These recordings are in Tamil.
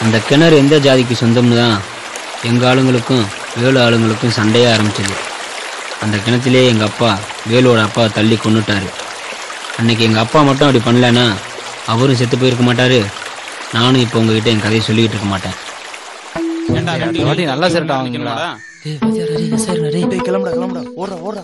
அந்த கிணறு எந்த ஜாதிக்கு சொந்தம்னு தான் எங்கள் ஆளுங்களுக்கும் வேலு ஆளுங்களுக்கும் சண்டையே ஆரம்பிச்சது அந்த கிணத்துலேயே எங்கள் அப்பா வேலுவோட அப்பாவை தள்ளி கொன்னுட்டாரு அன்னைக்கு எங்கள் அப்பா மட்டும் அப்படி பண்ணலன்னா அவரும் செத்து போயிருக்க மாட்டாரு நானும் இப்போ உங்ககிட்ட என் கதையை சொல்லிக்கிட்டு இருக்க மாட்டேன் வாட்டி நல்லா செட் ஆகுங்களா டேய் கிளம்புடா கிளம்புடா ஓடுறா ஓடுறா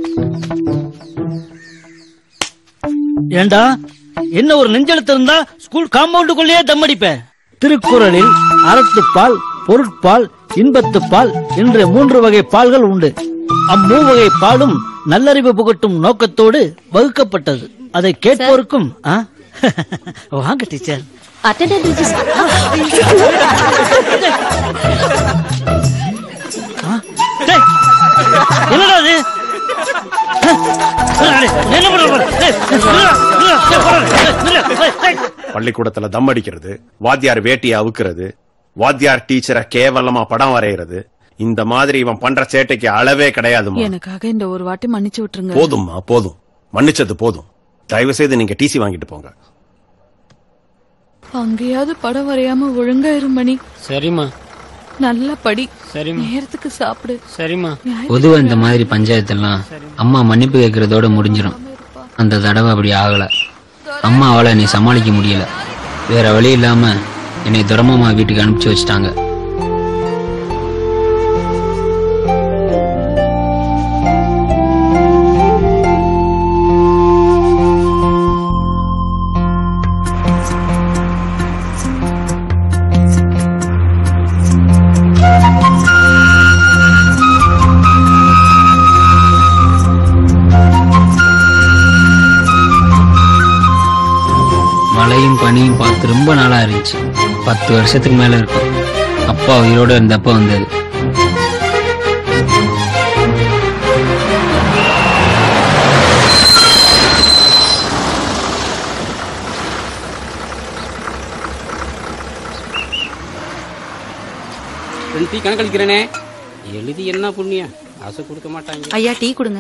ஏண்டா என்ன ஒரு நெஞ்செழுத்து இருந்தா ஸ்கூல் காம்பவுண்டுக்குள்ளேயே தம் அடிப்பேன் திருக்குறளில் அறத்துப்பால் பொருட்பால் இன்பத்துப்பால் என்ற மூன்று வகை பால்கள் உண்டு அம்மூவகை பாலும் நல்லறிவு புகட்டும் நோக்கத்தோடு வகுக்கப்பட்டது அதை கேட்போருக்கும் ஆ? வாங்க டீச்சர் அட்டெண்டன்ட் ரிஜிஸ்டர் டேய், என்னடா இது என்ன பண்ற பள்ளிக்கூடத்துல தம் அடிக்கிறது வாத்தியார் வேட்டியை அவுக்கிறது வாத்தியார் டீச்சரை கேவலமா படம் வரைகிறது இந்த மாதிரி இவன் பண்ற சேட்டைக்கு அளவே கிடையாதுமா எனக்காக இந்த ஒரு வாட்டி மன்னிச்சு விட்டுருங்க போதும்மா போதும் மன்னிச்சது போதும் தயவு செய்து நீங்க டிசி வாங்கிட்டு போங்க அங்கேயாவது படம் வரையாம ஒழுங்கா இருமணி சரிம்மா நல்லா படி சரிம்மா நேரத்துக்கு சாப்பிடு சரிம்மா ஞாயிற்றுக்கிழமை பொதுவாக இந்த மாதிரி பஞ்சாயத்தெல்லாம் அம்மா மன்னிப்பு கேட்கறதோட முடிஞ்சிடும் அந்த தடவை அப்படி ஆகல அம்மாவால என்னை சமாளிக்க முடியல வேற வழி இல்லாம என்னை துரமம்மா வீட்டுக்கு அனுப்பிச்சு வச்சுட்டாங்க மழையும் பனியும் பார்த்து ரொம்ப நாளா இருந்துச்சு பத்து வருஷத்துக்கு மேல இருக்கும் அப்பா உயிரோட இருந்தப்ப வந்தது ரெண்டு டீ கணக்களிக்கிறேனே எழுதி என்ன புண்ணியம் காசு கொடுக்க மாட்டாங்க ஐயா டீ கொடுங்க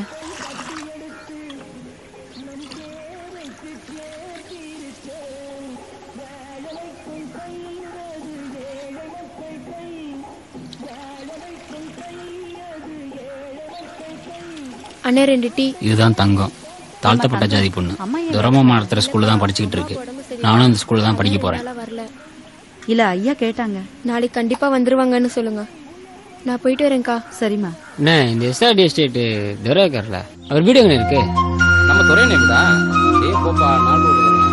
அண்ணே ரெண்டு டீ இதுதான் தங்கம் தாழ்த்தப்பட்ட ஜாதி பொண்ணு துரமம்மா நடத்துற ஸ்கூல்ல தான் படிச்சுக்கிட்டு இருக்கு நானும் அந்த ஸ்கூல்ல தான் படிக்க போறேன் வரல இல்ல ஐயா கேட்டாங்க நாளைக்கு கண்டிப்பா வந்துருவாங்கன்னு சொல்லுங்க நான் போயிட்டு வரேன்க்கா சரிம்மா என்ன இந்த எஸ்ஆர்டி எஸ்டேட் துரை இருக்கார்ல அவர் வீடு எங்க இருக்கு நம்ம துறையனே விடா ஏ போப்பா நாள் ரோடு வரேன்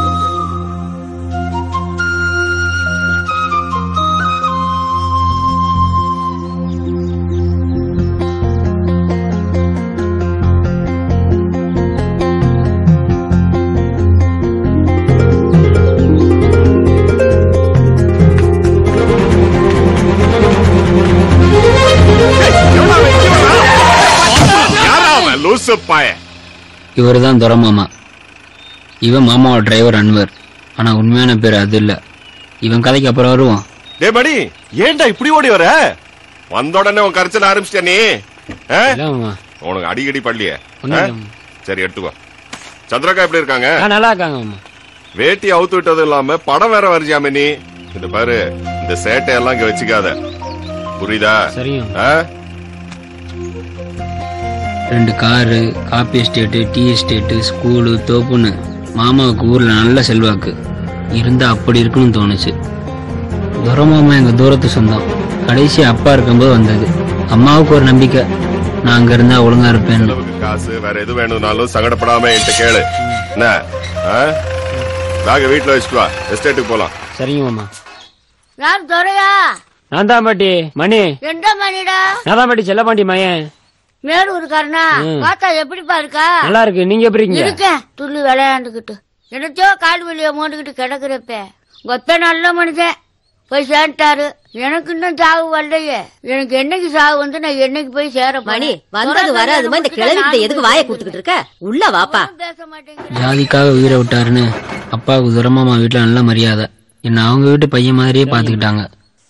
லூசு பாய இவர் தான் துரமாமா இவன் மாமாவோட டிரைவர் அன்வர் ஆனா உண்மையான பேர் அது இல்ல இவன் கதைக்கு அப்புறம் வருவோம் டே மணி ஏன்டா இப்படி ஓடி வர வந்த உடனே உன் கரைச்சல் ஆரம்பிச்சிட்ட நீ ஆ? இல்ல மாமா உனக்கு அடிக்கடி பள்ளிய ஒண்ணும் இல்ல மாமா. சரி எடுத்துக்கோ சந்திரக்கா எப்படி இருக்காங்க ஆ, நல்லா இருக்காங்க மாமா வேட்டி அவுத்து விட்டதும் இல்லாம படம் வேற வரைஞ்சாம நீ இந்த பாரு இந்த சேட்டை எல்லாம் இங்க வச்சுக்காத புரியுதா சரிங்க ஆ? ரெண்டு car coffee estate tea estate school தோப்புன்னு மாமாவுக்கு ஊர்ல நல்ல செல்வாக்கு இருந்தா அப்படி இருக்குன்னு தோணுச்சு துரமாமா எங்க தூரத்து சொந்தம் கடைசி அப்பா இருக்கும்போது வந்தது அம்மாவுக்கு ஒரு நம்பிக்கை நான் அங்க இருந்தா ஒழுங்கா இருப்பேன்னு அளவுக்கு காசு வேற எது வேணும்னாலும் சங்கடப்படாம என்கிட்ட கேளு என்ன ஆ? பேக வீட்டுல வச்சுட்டு வா எஸ்டேட்டுக்கு போலாம் சரிங்க மாமா நான் துறையா நான் தான் பாட்டி மணி எந்த மணிடா நான் தான் பாட்டி செல்லப்பாண்டி மயன் மேலூருக்காரனா ம். பார்த்தா எப்படிப்பா இருக்கா நல்லா இருக்கு நீங்க எப்படி இருக்கீங்க இருக்கேன் துள்ளி விளையாண்டுக்கிட்டு என்னத்தையோ கால் வலிய மோண்டுக்கிட்டு கிடக்குறப்ப கொத்த நல்ல மனுஷன் போய் சேர்ந்துட்டாரு எனக்கு இன்னும் சாவு வரலையே எனக்கு என்னைக்கு சாவு வந்து நான் என்னைக்கு போய் சேர போறேன்? மணி வந்தது வராதுமா இந்த கிழவிட்ட எதுக்கு வாயை கொடுத்துக்கிட்டு இருக்க உள்ள வாப்பா பேச மாட்டேங்கிறேன் ஜாதிக்காக உயிரை விட்டாருன்னு அப்பாவுக்கு துரமாமா வீட்டுல நல்ல மரியாதை என்ன அவங்க வீட்டு பையன் மாதிரியே பாத்துக்கிட்டாங்க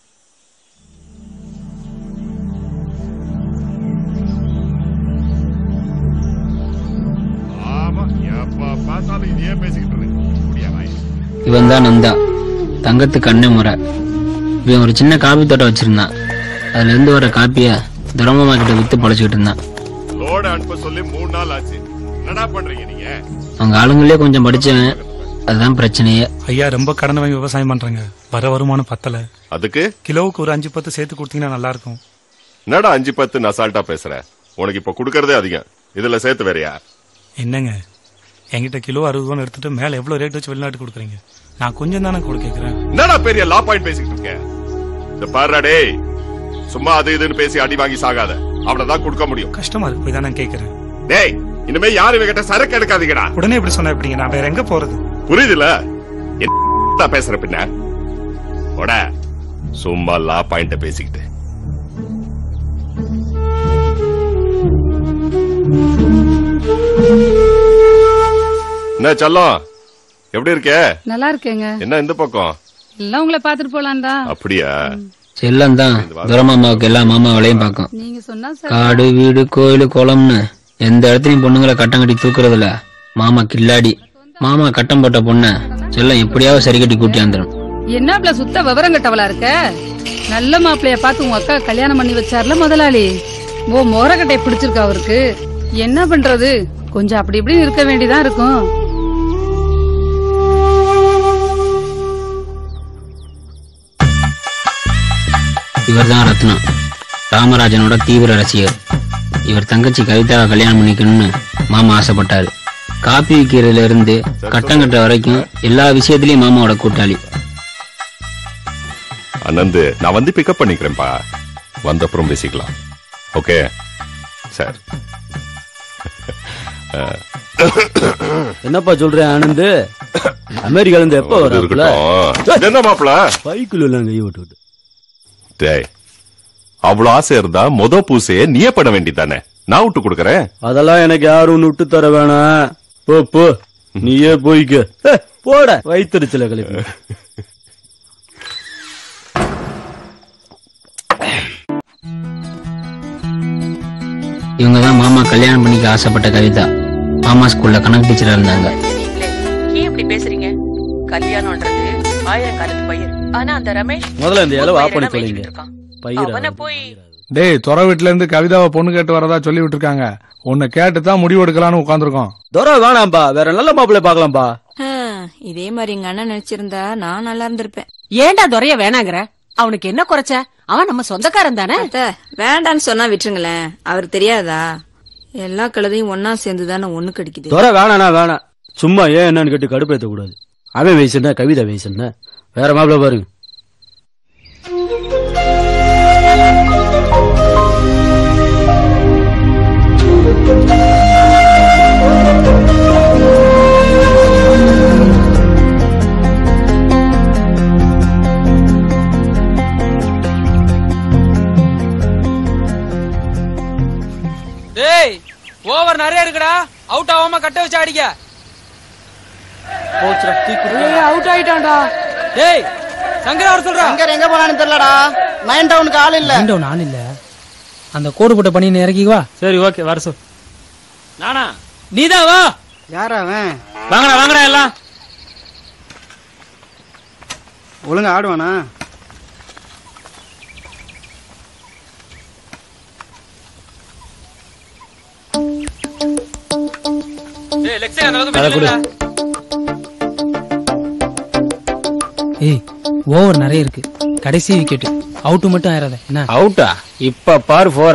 ஆமா எப்ப பார்த்தாலும் இதையே பேசிக்கிட்டு இருக்கு முடியா இவன் தான் நந்தா தங்கத்துக்கு அண்ணன் முறை இவன் ஒரு சின்ன காபி தோட்டம் வச்சிருந்தான் அதுல இருந்து வர காப்பிய துரமாமா கிட்ட வித்து பழச்சிக்கிட்டு இருந்தான் லோட அனுப்ப சொல்லி மூணு நாள் ஆச்சு என்னடா பண்றீங்க நீங்க அவங்க ஆளுங்களே கொஞ்சம் படிச்சவன் அதுதான் பிரச்சனையே ஐயா ரொம்ப கடன் வாங்கி விவசாயம் பண்றாங்க வர வருமானம் பத்தல அதுக்கு கிலோவுக்கு ஒரு அஞ்சு பத்து சேர்த்து கொடுத்தீங்கன்னா நல்லா இருக்கும் என்னடா அஞ்சு பத்து அசால்ட்டா பேசுற உனக்கு இப்ப குடுக்கறதே அதிகம் இதுல சேர்த்து வேறயா என்னங்க என்கிட்ட கிலோ அறுபது ரூபா எடுத்துட்டு மேல எவ்வளவு ரேட் வச்சு வெளிநாட்டு கொடுக்குறீங்க நான் கொஞ்சம் தானே கூட கேட்கறேன் என்னடா பெரிய லா பாயிண்ட் பேசிக்கிட்டு இருக்க இந்த பாருடா டேய் சும்மா அது இதுன்னு பேசி அடி வாங்கி சாகாத அவ்வளவுதான் கொடுக்க முடியும் கஷ்டமா இருக்கு போய் தான் நான் கேட்கறேன் டேய் இனிமே யாரு இவகிட்ட சரக்கு எடுக்காதீங்கடா உடனே இப்படி சொன்னா எப்படிங்க நான் வேற எங்க போறது புரியுதுல என்ன பேசுற பின்ன போட சும்மா லா பாயிண்ட பேசிக்கிட்டு என்ன செல்லம் எப்படி இருக்க நல்லா இருக்கேங்க என்ன இந்த பக்கம் எல்லாம் உங்களை பாத்துட்டு போலாம் தான் அப்படியா செல்லம் தான் துரமாமாவுக்கு எல்லா மாமா வேலையும் பார்க்கும் நீங்க சொன்னா சரி. காடு வீடு கோயில் குளம்னு எந்த இடத்துலயும் பொண்ணுங்களை கட்டம் கட்டி தூக்குறதுல மாமா கில்லாடி மாமா கட்டம் போட்ட பொண்ண செல்லம் எப்படியாவது சரி கட்டி கூட்டியாந்துரும் என்ன பிள்ளை சுத்த விவரம் கட்டவளா இருக்க நல்ல மாப்பிளைய பார்த்து உங்க அக்கா கல்யாணம் பண்ணி வச்சார்ல முதலாளி ஓ மோரக்கட்டைய பிடிச்சிருக்கா அவருக்கு என்ன பண்றது கொஞ்சம் அப்படி இப்படி இருக்க வேண்டியதா இருக்கும் இவர்தான் ரத்னம் ராமராஜனோட தீவிர ரசிகர் இவர் தங்கச்சி கவிதாவை கல்யாணம் பண்ணிக்கணும்னு மாமா ஆசைப்பட்டாரு காப்பி விற்கிறதுல இருந்து கட்டம் கட்டுற வரைக்கும் எல்லா விஷயத்திலயும் மாமாவோட கூட்டாளி அனந்து நான் வந்து பிக்கப் பண்ணிக்கிறேன்ப்பா வந்த அப்புறம் பேசிக்கலாம் ஓகே சார் என்னப்பா சொல்ற ஆனந்த் அமெரிக்கால இருந்து எப்ப அது வராப்ல இருக்கட்டும். என்ன மாப்பிள பைக்குள்ள எல்லாம் கை விட்டு விட்டு டேய் அவ்வளவு ஆசை இருந்தா மொத பூசைய நீயே பண்ண வேண்டியதானே நான் விட்டு கொடுக்கறேன் அதெல்லாம் எனக்கு யாரும் ஒண்ணு விட்டு தர வேணாம் போ போ நீயே போய்க்க ஹே, போட வயிற்றுச்சல கிளப்பி இவங்க தான் மாமா கல்யாணம் பண்ணிக்க ஆசைப்பட்ட கவிதா மாமா ஸ்கூல்ல கணக்கு டீச்சரா இருந்தாங்க ஏன் இப்படி பேசுறீங்க கல்யாணம்ன்றது ஆயிரம் காலத்து பயிர் ஆனா அந்த ரமேஷ் முதல்ல இந்த இலை ஒரு ஆஃப் பண்ணி பயிரை தொலைங்க இருக்கான். பயிர அவனை போய் டேய் துறை வீட்டுல இருந்து கவிதாவை பொண்ணு கேட்டு வரதா சொல்லி விட்டுருக்காங்க உன்னை கேட்டு தான் முடிவு எடுக்கலாம்னு உட்காந்துருக்கோம் துறை வேணாம்பா வேற நல்ல மாப்பிள்ளை பார்க்கலாம்பா இதே மாதிரி எங்க அண்ணன் நினைச்சிருந்தா நான் நல்லா இருந்திருப்பேன் ஏன்டா துறைய வேணாங்கிற அவனுக்கு என்ன குறைச்ச அவன் நம்ம சொந்தக்காரன் தானே அத்தை, வேண்டான்னு சொன்னா விட்டுருங்களேன் அவர் தெரியாதா எல்லா கழுதையும் ஒன்னா சேர்ந்து தானே ஒண்ணு கடிக்குது துறை வேணானா வேணாம் சும்மா ஏன் என்னன்னு கேட்டு கடுப்பேத்த கூடாது அவன் வயசு என்ன கவிதா வயசு என்ன வேற மாப்பிள்ளை பாருங்க டேய் ஓவர் நிறைய இருக்குடா அவுட் ஆகாம கட்ட வச்சு அடிக்க அவுட் ஆயிட்டான்டா டேய் சங்கர் அவர் சொல்றா சங்கர் எங்க போனான்னு தெரியலடா நைன் டவுனுக்கு ஆள் இல்ல டவுன் ஆள் இல்ல அந்த கோடு போட்ட பண்ணி இறக்கிக்குவா சரி ஓகே வர சொல் நானா நீதான் வா யாரா அவன் வாங்கடா வாங்கடா எல்லாம் ஒழுங்கா ஆடுவானா டேய் லெக்ஸே அந்த பக்கம் அதை கொடு. போய் ஏய் ஓவர் நிறைய இருக்கு கடைசி விக்கெட் அவுட் மட்டும் ஆயிராத என்ன அவுட்டா இப்ப பாரு போற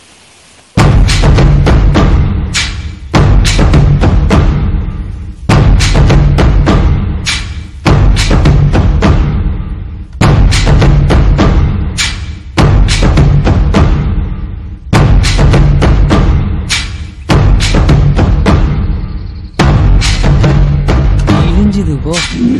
இழிஞ்சுது போ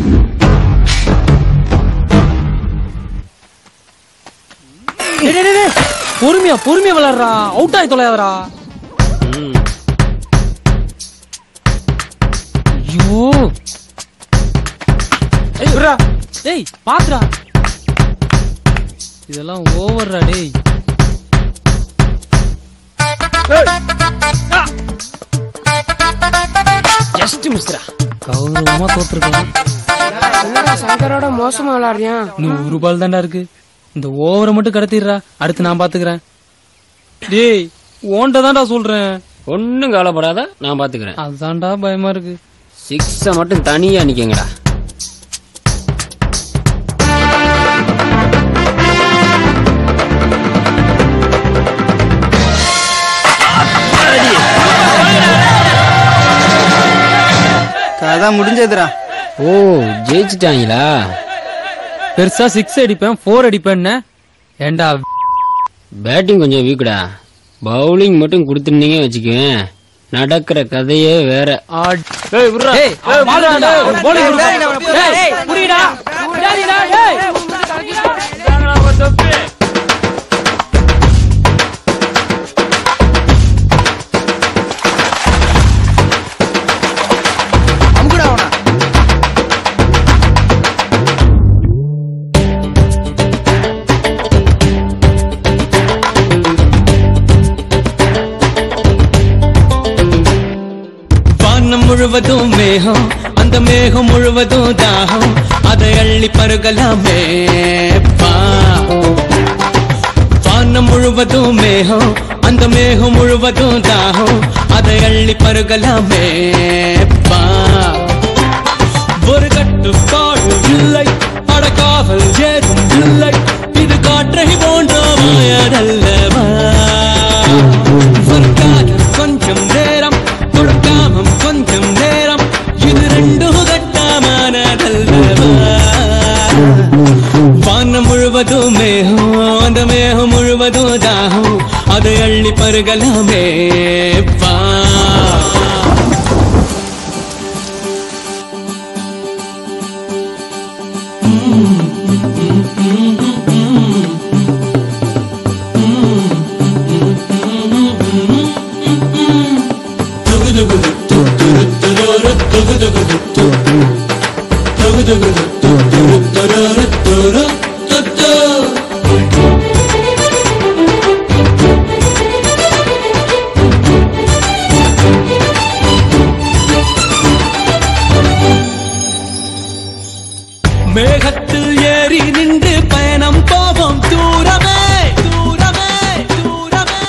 டேய், டேய், டேய், பொறுமையா பொறுமையா விளையாடுறா அவுட் ஆகி தொலையாதடா ஐயோ ஏய் விட்றா. டேய் பாத்துடா இதெல்லாம் ஓவர்ரா டேய் ஜஸ்ட் மிஸ்ரா கௌரவமா தோத்துருக்கோம் என்னடா சங்கரோட மோசமா விளாடுறியா நூறு ரூபாய் தான்டா இருக்கு இந்த ஓவரை மட்டும் கடத்திடுறா அடுத்து நான் பாத்துக்கிறேன் டேய் ஓன்ட்ட தான்டா சொல்றேன் ஒன்னும் கவலைப்படாத நான் பாத்துக்கிறேன் அதுதான்டா பயமா இருக்கு சிக்ஸ மட்டும் தனியா நிக்கங்கடா அதான் முடிஞ்சதுடா ஓ ஜெயிச்சிட்டாங்களா பெருசா சிக்ஸ் அடிப்பேன் ஃபோர் அடிப்பேன்னு ஏண்டா பேட்டிங் கொஞ்சம் வீக்குடா பவுலிங் மட்டும் கொடுத்துருந்தீங்க வச்சுக்குவேன் நடக்கிற கதையே வேற ஏய், அவன் மாறுறான்டா. ஒரு bowling கொடுப்பா. டேய், புடிடா. விடாதீடா, டேய். வானம் முழுவதும் மேகம் அந்த மேகம் முழுவதும் தாகம் அதை அள்ளி பருகலாமே வா வானம் முழுவதும் மேகம் அந்த மேகம் முழுவதும் தாகம் அதை அள்ளி பருகலாமே வா ஒரு கட்டுப்பாடு இல்லை அடக்காவல் ஏதும் இல்லை இது காற்றை போன்ற மாயதல்லவா ஒரு காதல் கொஞ்சம் நேரம் கொடுக்காமம் கொஞ்சம் நேரம் இது ரெண்டும் கட்டாமானதல்லவா வானம் முழுவதும் மேகம் அந்த மேகம் முழுவதும் தாகம் அதை அள்ளி பருகலாமே வா மேகத்தில் ஏறி நின்று பயணம் போவோம் தூரமே தூரமே தூரமே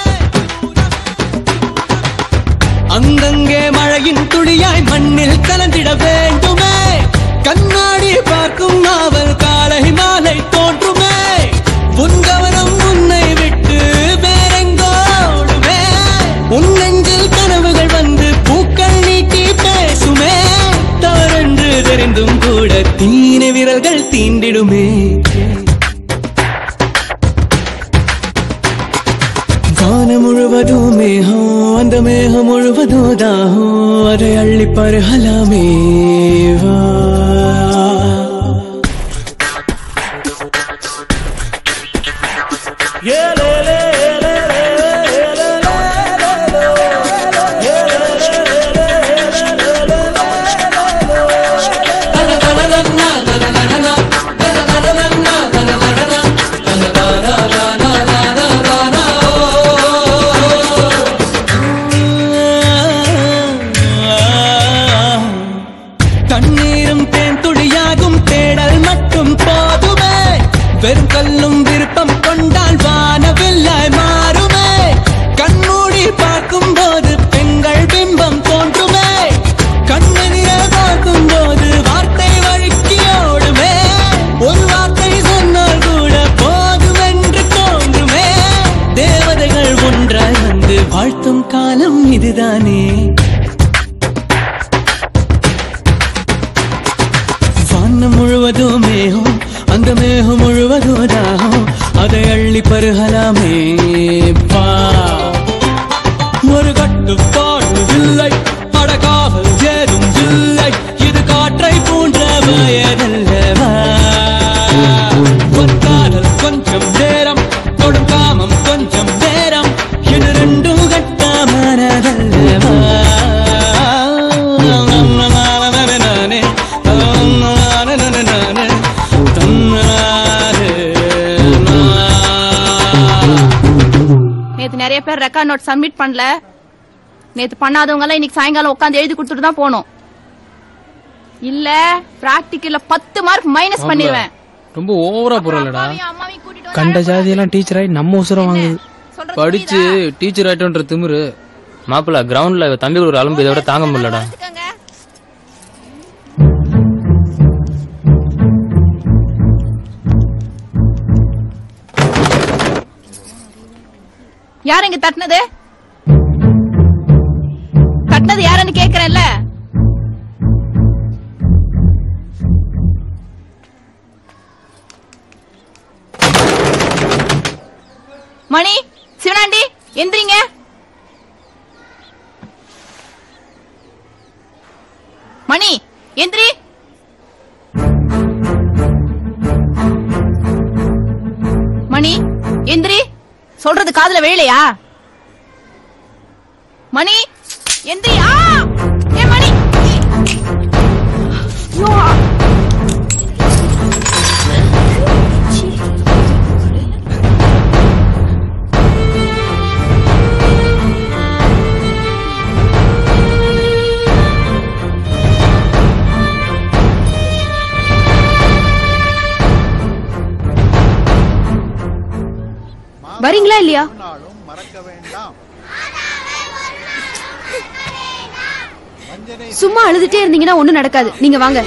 அங்கங்கே மழையின் துளியாய் மண்ணில் கலந்திட வேண்டுமே கண்ணாடி பார்க்கும் நாவல் காலை மாலை தோன்றுமே உன் கவனம் உன்னை விட்டு வேறெங்கோடுமே உன் நெஞ்சில் கனவுகள் வந்து பூக்கள் நீட்டி பேசுமே தவறென்று தெரிந்தும் கூட தீன விரல்கள் தீண்டிடுமே வானம் முழுவதும் மேகம் அந்த மேகம் முழுவதும் தாகம் அதை அள்ளி பருகலாமே வா தண்ணீரும் தேன் துளியாகும் தேடல் மட்டும் போதுமே வெறும் கல்லும் விருப்பம் கொண்டால் வானவில்லாய் மாறுமே கண்மூடி பார்க்கும் போது பெண்கள் பிம்பம் தோன்றுமே கண்ணெதிர பார்க்கும் போது வார்த்தை வழுக்கி ஓடுமே ஒரு வார்த்தை சொன்னால் கூட போதும் என்று தோன்றுமே தேவதைகள் ஒன்றாய் வந்து வாழ்த்தும் காலம் இதுதானே வானம் முழுவதும் மேகம் அந்த மேகம் முழுவதும் தாகம் அதை அள்ளி பருகலாமே வா ஒரு கட்டுப்பாடு இல்லை அடக்காவல் ஏதும் இல்லை இது காற்றை போன்ற வயதல்லவா ஒரு காதல் கொஞ்சம் நேரம் தொடும் காமம் கொஞ்சம் நேரம் இது ரெண்டும் கட்டாமனதல்லவா நானே நேத்து நிறைய பேர் ரெக்கார்ட் நோட் சப்மிட் பண்ணல நேத்து பண்ணாதவங்க எல்லாம் இன்னைக்கு சாயங்காலம் உட்காந்து எழுதி கொடுத்துட்டு தான் போனோம் இல்ல பிராக்டிக்கல்ல பத்து மார்க் மைனஸ் பண்ணிடுவேன் ரொம்ப ஓவரா போறலடா கண்ட ஜாதியெல்லாம் டீச்சர் ஆகி நம்ம உசுரம் வாங்குது படிச்சு டீச்சர் ஆயிட்டோன்ற திமிரு மாப்பிள்ள கிரவுண்ட்ல தம்பி ஒரு அலும்பு இதை விட தாங்க முடியலடா யார் இங்க தட்டினது தட்டினது யாருன்னு கேக்குறேன்ல மணி சிவனாண்டி எந்திரிங்க மணி எந்திரி மணி எந்திரி சொல்றது காதுல விழலையா மணி எந்திரி ஆ ஏ மணி ஐயோ. வரீங்களா இல்லையா சும்மா அழுதுட்டே இருந்தீங்கன்னா ஒண்ணும் நடக்காது நீங்க வாங்க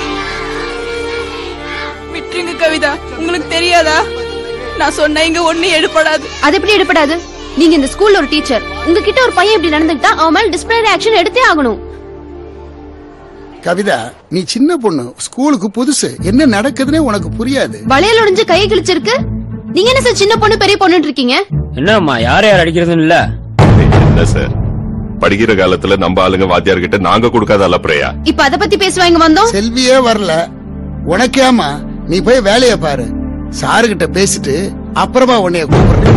விட்டுருங்க கவிதா உங்களுக்கு தெரியாதா நான் சொன்ன இங்க ஒண்ணு எடுப்படாது அது எப்படி எடுப்படாது நீங்க இந்த ஸ்கூல்ல ஒரு டீச்சர் உங்ககிட்ட ஒரு பையன் இப்படி நடந்துக்கிட்டா அவன் மேல டிஸ்பிளினரி ஆக்ஷன் எடுத்தே ஆகணும் கவிதா நீ சின்ன பொண்ணு ஸ்கூலுக்கு புதுசு என்ன நடக்குதுன்னே உனக்கு புரியாது வளையல் ஒடிஞ்சு கையை கிழிச்சிருக்கு நீங்க என்ன சார் சின்ன பொண்ணு பெரிய பொண்ணுன்னு இருக்கீங்க என்னம்மா யார் யார் அடிக்கிறதுன்னு இல்ல என்ன சார் படிக்கிற காலத்துல நம்ம ஆளுங்க வாத்தியார் கிட்ட நாங்க கொடுக்காத அலப்பறையா இப்ப அத பத்தி பேசுவா இங்க வந்தோம் செல்வியே வரல உனக்கேமா நீ போய் வேலைய பாரு சாரு கிட்ட பேசிட்டு அப்புறமா உன்னைய கூப்பிடுறேன்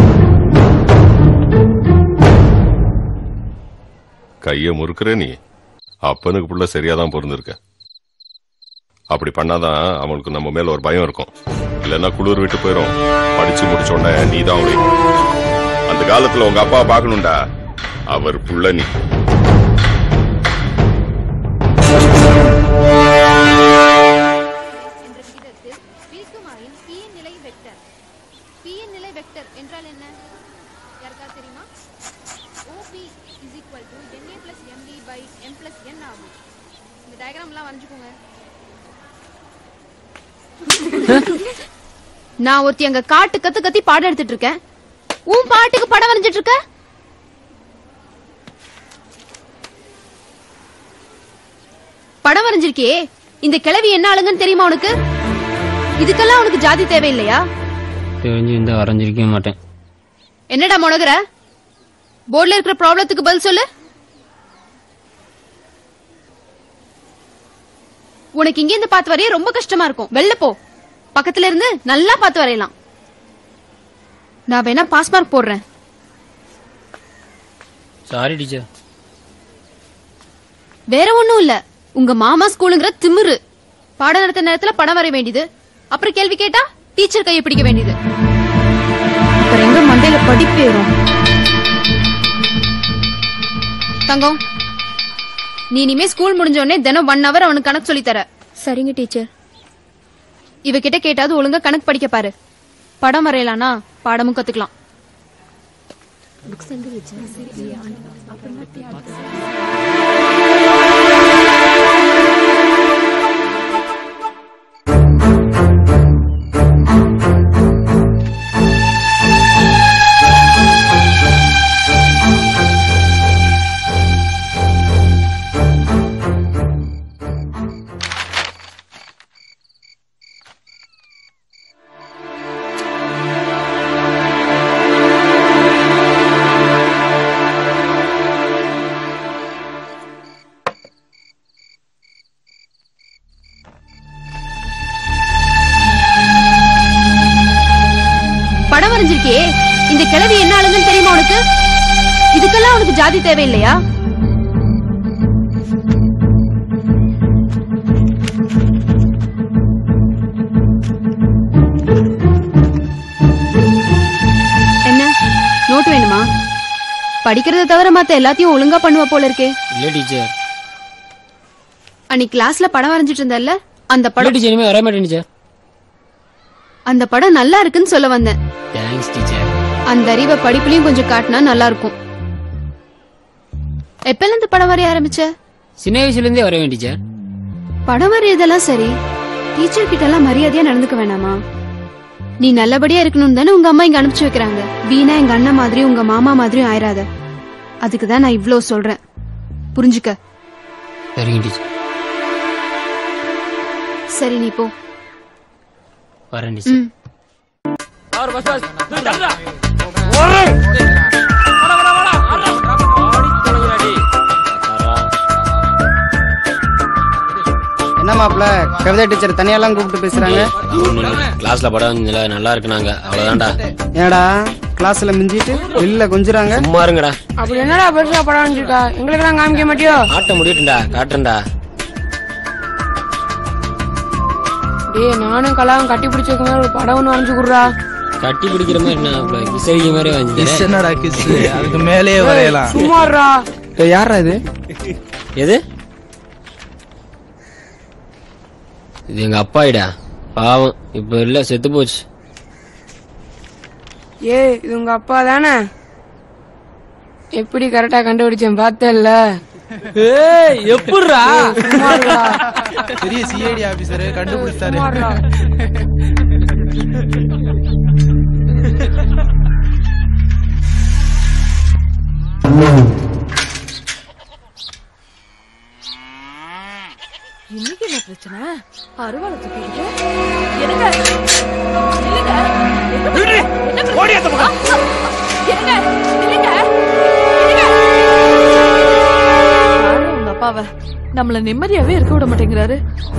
கைய முறுக்குற நீ அப்பனுக்கு புள்ள சரியாதான் பிறந்திருக்க அப்படி பண்ணாதான் அவனுக்கு நம்ம மேல ஒரு பயம் இருக்கும் இல்லைன்னா குளிர் விட்டு போயிரும் படிச்சு முடிச்ச உடனே நீ தான் அவளை அந்த காலத்துல உங்க அப்பா பார்க்கணும்டா அவர் புள்ள நீ என்றால் என்ன யாருக்காவது தெரியுமா OP is equal to NA plus MD by M plus N ஆகும் இந்த டயக்ராம் எல்லாம் வரைஞ்சுக்கோங்க நான் ஒருத்தி அங்க காட்டு கத்து கத்தி பாடம் எடுத்துட்டு இருக்கேன் உன் பாட்டுக்கு படம் வரைஞ்சிட்டு இருக்க படம் வரைஞ்சிருக்கியே இந்த கிழவி என்ன ஆளுங்கன்னு தெரியுமா உனக்கு இதுக்கெல்லாம் உனக்கு ஜாதி தேவையில்லையா தெரிஞ்சு இந்த வரைஞ்சிருக்கவே மாட்டேன் என்னடா முனகுற போர்ட்ல இருக்கிற ப்ராப்ளத்துக்கு பதில் சொல்லு உனக்கு இங்க இருந்து பார்த்து வரைய ரொம்ப கஷ்டமா இருக்கும் வெளில போ பக்கத்துல இருந்து நல்லா பார்த்து வரையலாம் நான் வேணா பாஸ் மார்க் போடுறேன் சாரி டீச்சர் வேற ஒண்ணும் இல்ல உங்க மாமா ஸ்கூலுங்கிற திமிரு பாடம் நடத்த நேரத்துல படம் வரைய வேண்டியது அப்புறம் கேள்வி கேட்டா டீச்சர் கையை பிடிக்க வேண்டியது அப்புறம் எங்க மண்டையில படிப்பு ஏறும் தங்கம் நீ இனிமே ஸ்கூல் முடிஞ்ச உடனே தினம் ஒன் ஹவர் அவனுக்கு கணக்கு சொல்லி தர சரிங்க டீச்சர் இவகிட்ட கேட்டாவது ஒழுங்கா கணக்கு படிக்க பாரு படம் வரையலானா பாடமும் கத்துக்கலாம் படம் வரைஞ்சிருக்கியே இந்த கிழவி என்ன ஆளுங்கன்னு தெரியுமா உனக்கு இதுக்கெல்லாம் உனக்கு ஜாதி தேவையில்லையா என்ன நோட் வேணுமா படிக்கிறத தவிர மத்த எல்லாத்தையும் ஒழுங்கா பண்ணுவ போல இருக்கே இல்ல டீச்சர் அன்னைக்கு கிளாஸ்ல படம் வரைஞ்சிட்டு இருந்தல்ல அந்த இல்ல படம் டீச்சர் இனிமே வர மாட்டேன் டீச்சர் அந்த படம் நல்லா இருக்குன்னு சொல்ல வந்தேன் தேங்க்ஸ் டீச்சர் அந்த அறிவை படிப்புலயும் கொஞ்சம் காட்டினா நல்லா இருக்கும் எப்பல இருந்து படம் வரைய ஆரம்பிச்ச சின்ன வயசுல இருந்தே வரவேன் டீச்சர் படம் வரையதெல்லாம் சரி டீச்சர் கிட்ட எல்லாம் மரியாதையா நடந்துக்க வேணாமா நீ நல்லபடியா இருக்கணும்னு தானே உங்க அம்மா இங்க அனுப்பிச்சு வைக்கிறாங்க வீணா எங்க அண்ணன் மாதிரி உங்க மாமா மாதிரியும் ஆயிராத அதுக்கு தான் நான் இவ்ளோ சொல்றேன் புரிஞ்சுக்க சரிங்க டீச்சர் சரி நீ போ வரேன் டீச்சர் ம் என்ன மாப்பிள கவிதா டீச்சர் தனியாலாம் கூப்பிட்டு பேசுறாங்க கிளாஸ்ல படம் வந்ததுல நல்லா இருக்குனாங்க அவ்வளவுதான்டா ஏடா கிளாஸ்ல மிஞ்சிட்டு வெளில கொஞ்சுறாங்க சும்மா இருங்கடா அப்படி என்னடா பெருசா படம் வரைஞ்சிருக்கா எங்களுக்கு எல்லாம் காமிக்க மாட்டியோ ஆட்ட முடியட்டும்டா காட்டுறேன்டா டேய் நானும் கலாவும் கட்டி பிடிச்ச மாதிரி ஒரு படம் ஒன்று வரைஞ்சு கொடுறா கட்டி பிடிக்கிற மாதிரி என்ன விசரிக்க மாதிரி கிஸ் வந்து என்னடா கிஸ் அதுக்கு மேலேயே வரையலாம் சும்மாறா யாரா இது எது இது எங்க அப்பாயிடா பாவம் இப்ப இல்ல செத்து போச்சு ஏய் இது உங்க அப்பா தானே எப்படி கரெக்டா கண்டுபிடிச்சேன் பார்த்தேல்ல ஏய் எப்படிரா சும்மாறா பெரிய சிஐடி ஆபீசர் கண்டுபிடிச்சாரு சும்மாறா இன்னைக்கு என்ன பிரச்சனை அருவாளை தூக்கிக்கிட்டு என்னங்க இல்லங்க என்ன பிரச்சனை? என்னங்க இல்லங்க பாரு உங்க அப்பாவை நம்மள நிம்மதியாவே இருக்க விட மாட்டேங்கிறாரு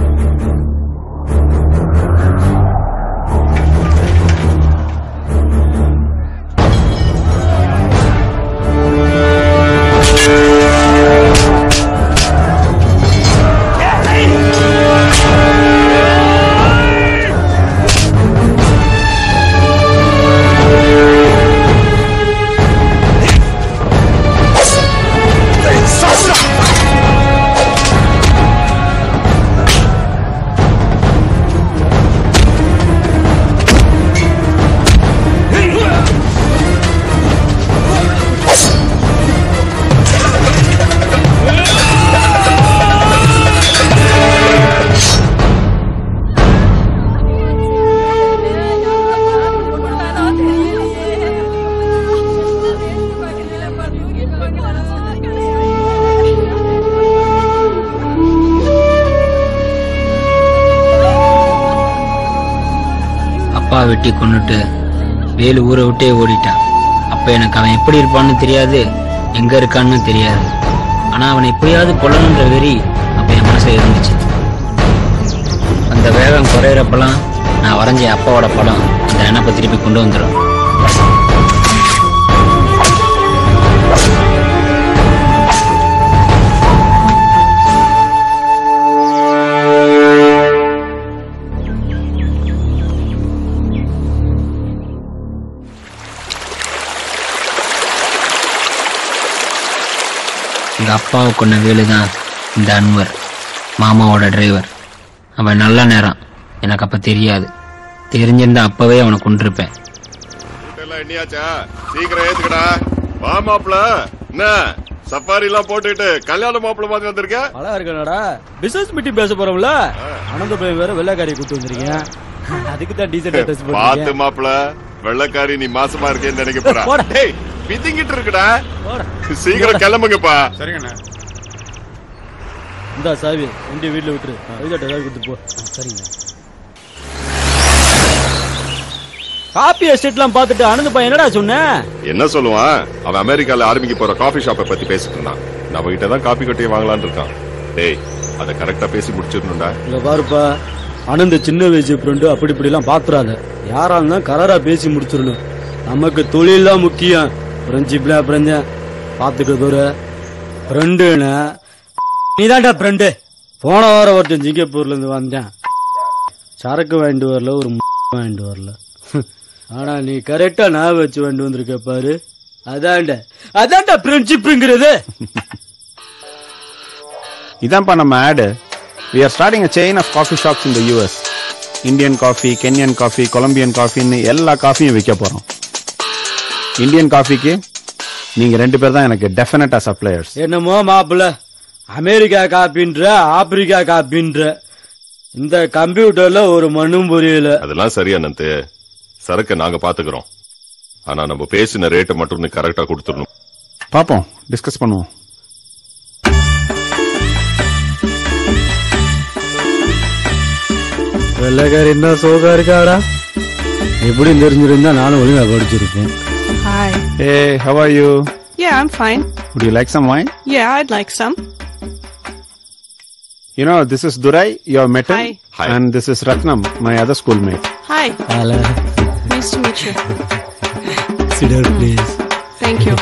அப்பா வெட்டி கொன்னுட்டு வேலு ஊரை விட்டே ஓடிட்டான் அப்ப எனக்கு அவன் எப்படி இருப்பான்னு தெரியாது எங்க இருக்கான்னு தெரியாது ஆனா அவனை எப்படியாவது கொல்லணுன்ற வெறி அப்ப என் மனசுல இருந்துச்சு அந்த வேகம் குறையிறப்பெல்லாம் நான் வரைஞ்ச அப்பாவோட படம் அந்த நினைப்பை திருப்பி கொண்டு வந்துடும் எங்க அப்பாவை கொண்ட வேலு தான் இந்த அன்வர் மாமாவோட டிரைவர் அவன் நல்ல நேரம் எனக்கு அப்ப தெரியாது தெரிஞ்சிருந்தா அப்பவே அவனை கொண்டிருப்பேன் எல்லாம் எண்ணியாச்சா சீக்கிரம் ஏத்துக்கடா வா மாப்பிள என்ன சஃபாரி எல்லாம் போட்டுட்டு கல்யாண மாப்பிள மாதிரி வந்திருக்க அழகா இருக்கனடா பிசினஸ் மீட்டிங் பேச போறோம்ல அனந்த பையன் வேற வெள்ளைக்காரி கூட்டு வந்திருக்கீங்க அதுக்கு தான் டீசல் ட்ரெஸ் பாத்து போட்டு மாப்பிள வெள்ளக்காரி நீ மாசமா இருக்கேன்னு நினைக்க போறா போடா. டேய் பிதிங்கிட்டு இருக்குடா சீக்கிரம் கிளம்புங்கப்பா சரிங்கண்ணா இந்த சாவி வண்டி வீட்டுல விட்டுரு கைதாட்ட ஏதாவது கொடுத்து போ சரிங்க காப்பி எஸ்டேட்லாம் பார்த்துட்டு அனந்த பையன் என்னடா சொன்ன என்ன சொல்லுவான் அவன் அமெரிக்கால ஆரம்பிக்க போற காஃபி ஷாப்பை பத்தி பேசிட்டு இருந்தான் நம்ம கிட்ட தான் காபி கட்டியை வாங்கலாம்னு இருக்கான் டேய் அத கரெக்டா பேசி முடிச்சிடணும்டா இங்க பாருப்பா அனந்த சின்ன வயசு ஃப்ரெண்டு அப்படி இப்படி எல்லாம் பாத்துறாத யாரா இருந்தா கலரா பேசி முடிச்சிடணும் நமக்கு தொழில் தான் முக்கியம் ஃப்ரெண்ட்ஷிப்ல ஃப்ரெண்ட் பாத்துக்க தூர ஃப்ரெண்டுன்னு நீதான்டா ஃப்ரெண்டு போன வாரம் ஒருத்தன் சிங்கப்பூர்ல இருந்து வந்தேன் சரக்கு வாங்கிட்டு வரல ஒரு வாங்கிட்டு வரல ஆனா நீ கரெக்டா நான் வச்சு வாங்கிட்டு வந்திருக்க பாரு அதான்டா அதான்டா ஃப்ரெண்ட்ஷிப்ங்கிறது இதான்ப்பா நம்ம ஆடு We are starting a chain of coffee shops in the US. Indian coffee Kenyan coffee Colombian காஃபின்னு எல்லா காஃபியும் விற்க போறோம் இந்தியன் காஃபிக்கு நீங்க ரெண்டு பேர் தான் எனக்கு டெஃபினட்டா சப்ளையர்ஸ் என்னமோ மாப்பிள்ள அமெரிக்கா காப்பின்ற ஆப்பிரிக்கா காப்பின்ற இந்த கம்ப்யூட்டர்ல ஒரு மண்ணும் புரியல அதெல்லாம் சரியா நந்து சரக்கு நாங்க பாத்துக்கிறோம் ஆனா நம்ம பேசின ரேட்டை மட்டும் நீ கரெக்டா கொடுத்துடணும் பாப்போம் டிஸ்கஸ் பண்ணுவோம் வெள்ளக்காரி என்ன சோகா இருக்காடா எப்படி தெரிஞ்சிருந்தா நானும் ஒழுங்கா படிச்சிருப்பேன் Hi. Hey, how are you? Yeah, I'm fine. Would you like some wine? Yeah, I'd like some. You know, this is Durai, your metal, Hi. Hi. and this is Ratnam, my other schoolmate. Hi. Nice to meet you. Sit down, please. Thank you.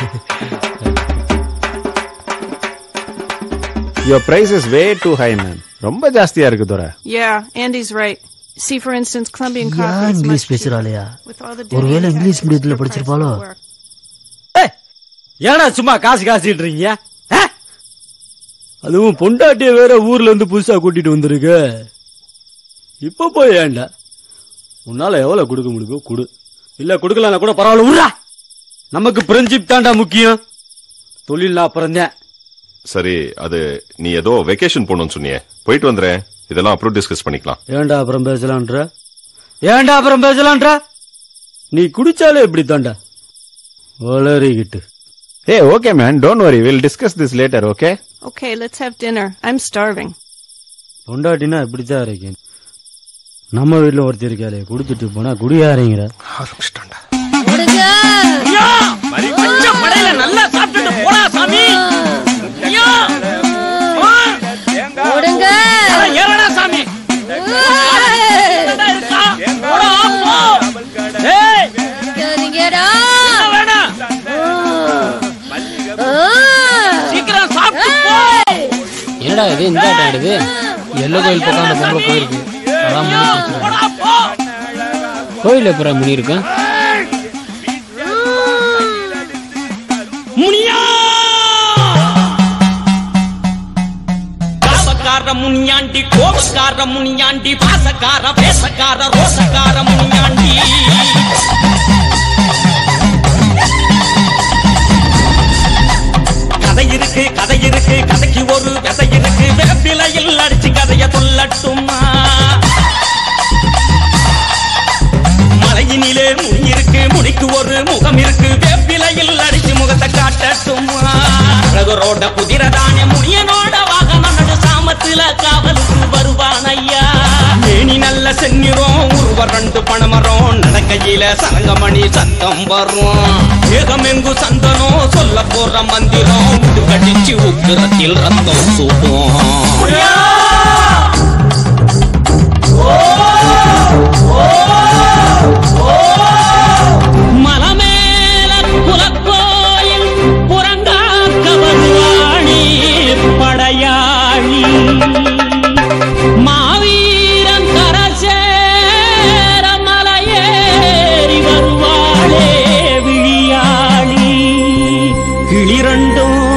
Your price is way too high, man. ரொம்ப ஜாஸ்தியா இருக்கு துரை Yeah, Andy's right. See, for instance, Colombian coffee ஏன் is இங்கிலீஷ் much பேசுறாளையா with all the ஒருவேளை இங்கிலீஷ் மீடியத்துல படிச்சிருப்பாளோ ஏடா சும்மா காசு காசிட்டு இருக்கீங்க ஆ? அதுவும் பொண்டாட்டிய வேற ஊர்ல இருந்து புதுசா கூட்டிட்டு வந்திருக்கு இப்ப போய் ஏன்டா உன்னால எவ்வளவு கொடுக்க முடியுமோ கொடு இல்ல கொடுக்கலன்னா கூட பரவாயில்ல விட்றா நமக்கு பிரின்சிப் தான்டா முக்கியம் தொழில் நான் பிறந்தேன் சரி அது நீ ஏதோ வெக்கேஷன் போகணும்னு சொன்னியே போயிட்டு வந்துறேன் இதெல்லாம் அப்புறம் டிஸ்கஸ் பண்ணிக்கலாம் ஏன்டா அப்புறம் பேசலான்ற ஏன்டா அப்புறம் பேசலான்ற நீ குடிச்சாலே இப்படி தாண்டா வளரிக்கிட்டு Hey, okay, man. Don't worry. We'll discuss this later, okay? Okay, let's have dinner. I'm starving. பொண்டாட்டினா இப்படித்தான் இருக்கேன் நம்ம வீட்டுல ஒருத்தர் இருக்காளே குடிச்சிட்டு போனா குடியாரீங்கிற நல்லா சாப்பிட்டுட்டு போடா சாமி ஐயா! ஓடுங்க ஏறடா சாமி இருக்கா? போடா, போ. ஏய், சரிங்கடா வேணாம். சீக்கிரம் சாப்பிட்டு போ. என்னடா இது இந்த ஆட்டம் ஆடுது எல்லோ கோயில் பக்கம் அந்த பொம்பளை போயிருக்கு அதான் முடி பிடிச்சிருக்கு. கோயில் எப்பறம் முடி இருக்கு முனியா காவக்கார முனியாண்டி கோபக்கார முனியாண்டி பாசக்கார பேசக்கார ரோசக்கார முனியாண்டி கதை இருக்கு கதை இருக்கு கதைக்கு ஒரு விதை இருக்கு வேப்பிலையில் அடிச்சு கதைய சொல்லட்டுமா மலையினிலே முனி இருக்கு முடிக்கு ஒரு முகம் இருக்கு வேப்பிலையில் அடிச்சு முகத்தை காட்டட்டுமா அழகரோட குதிரதானே முனியனோட வாகனம் நடு சாமத்துல காவலுக்கு வருவான் ஐயா மேனி நல்ல செந்நிறம் உருவ ரெண்டு பணமரம் நடக்கையில சரங்கமணி சத்தம் வரும் ஏகமெங்கு சந்தனம் சொல்ல போற மந்திரம் முட்டு கடிச்சு உக்கிரத்தில் ரத்தம் சூட்டும் மலமேல குலக்கோயில் புறங்காக்க வருவாணி படையாளி மாவீரன் கரசேர மலையேறி வருவாளே விழியாளி கிளிரண்டும்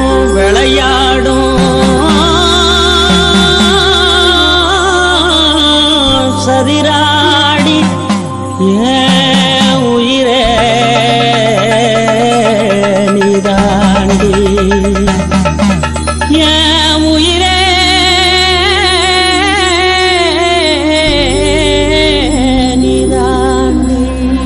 விளையாடும் சதிராடி ஏன் உயிரே நீதாண்டி ஏன் உயிரே நீதாண்டி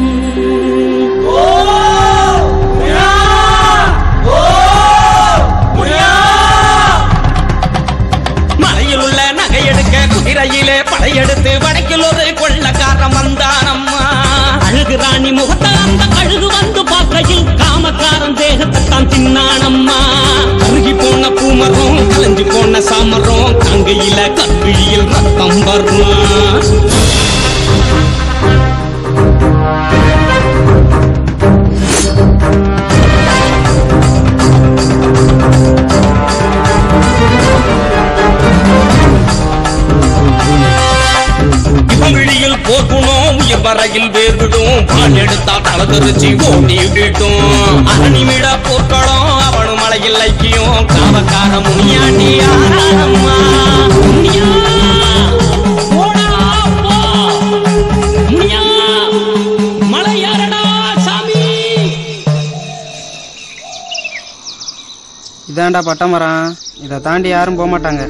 மலையில் உள்ள நகையெடுக்க குதிரையிலே படையெடுத்து வடக்கில் ஒரு கொள்ளக்காரன் வந்தானம்மா அழகு ராணி முகத்தை அந்த கழுகு வந்து பார்க்கையில் காமக்காரன் தேகத்தை தான் தின்னானம்மா கருகி போன பூமரம் கலைஞ்சு போன சாமரம் கங்கையில கற்பிழியில் ரத்தம் வரும் விழியில் போர்க்குணோம் உயிர் வரையில் வேர்விடும் பால் எடுத்தா தலதரிச்சு ஓட்டிவிட்டும் அகனிமிட போர்க்களம் அவனும் மலையில் ஐக்கியம் காவக்கார முனியாண்டி ஆனாரம்மா முனியா இதான்டா பட்டமரம் இதை தாண்டி யாரும் போக மாட்டாங்க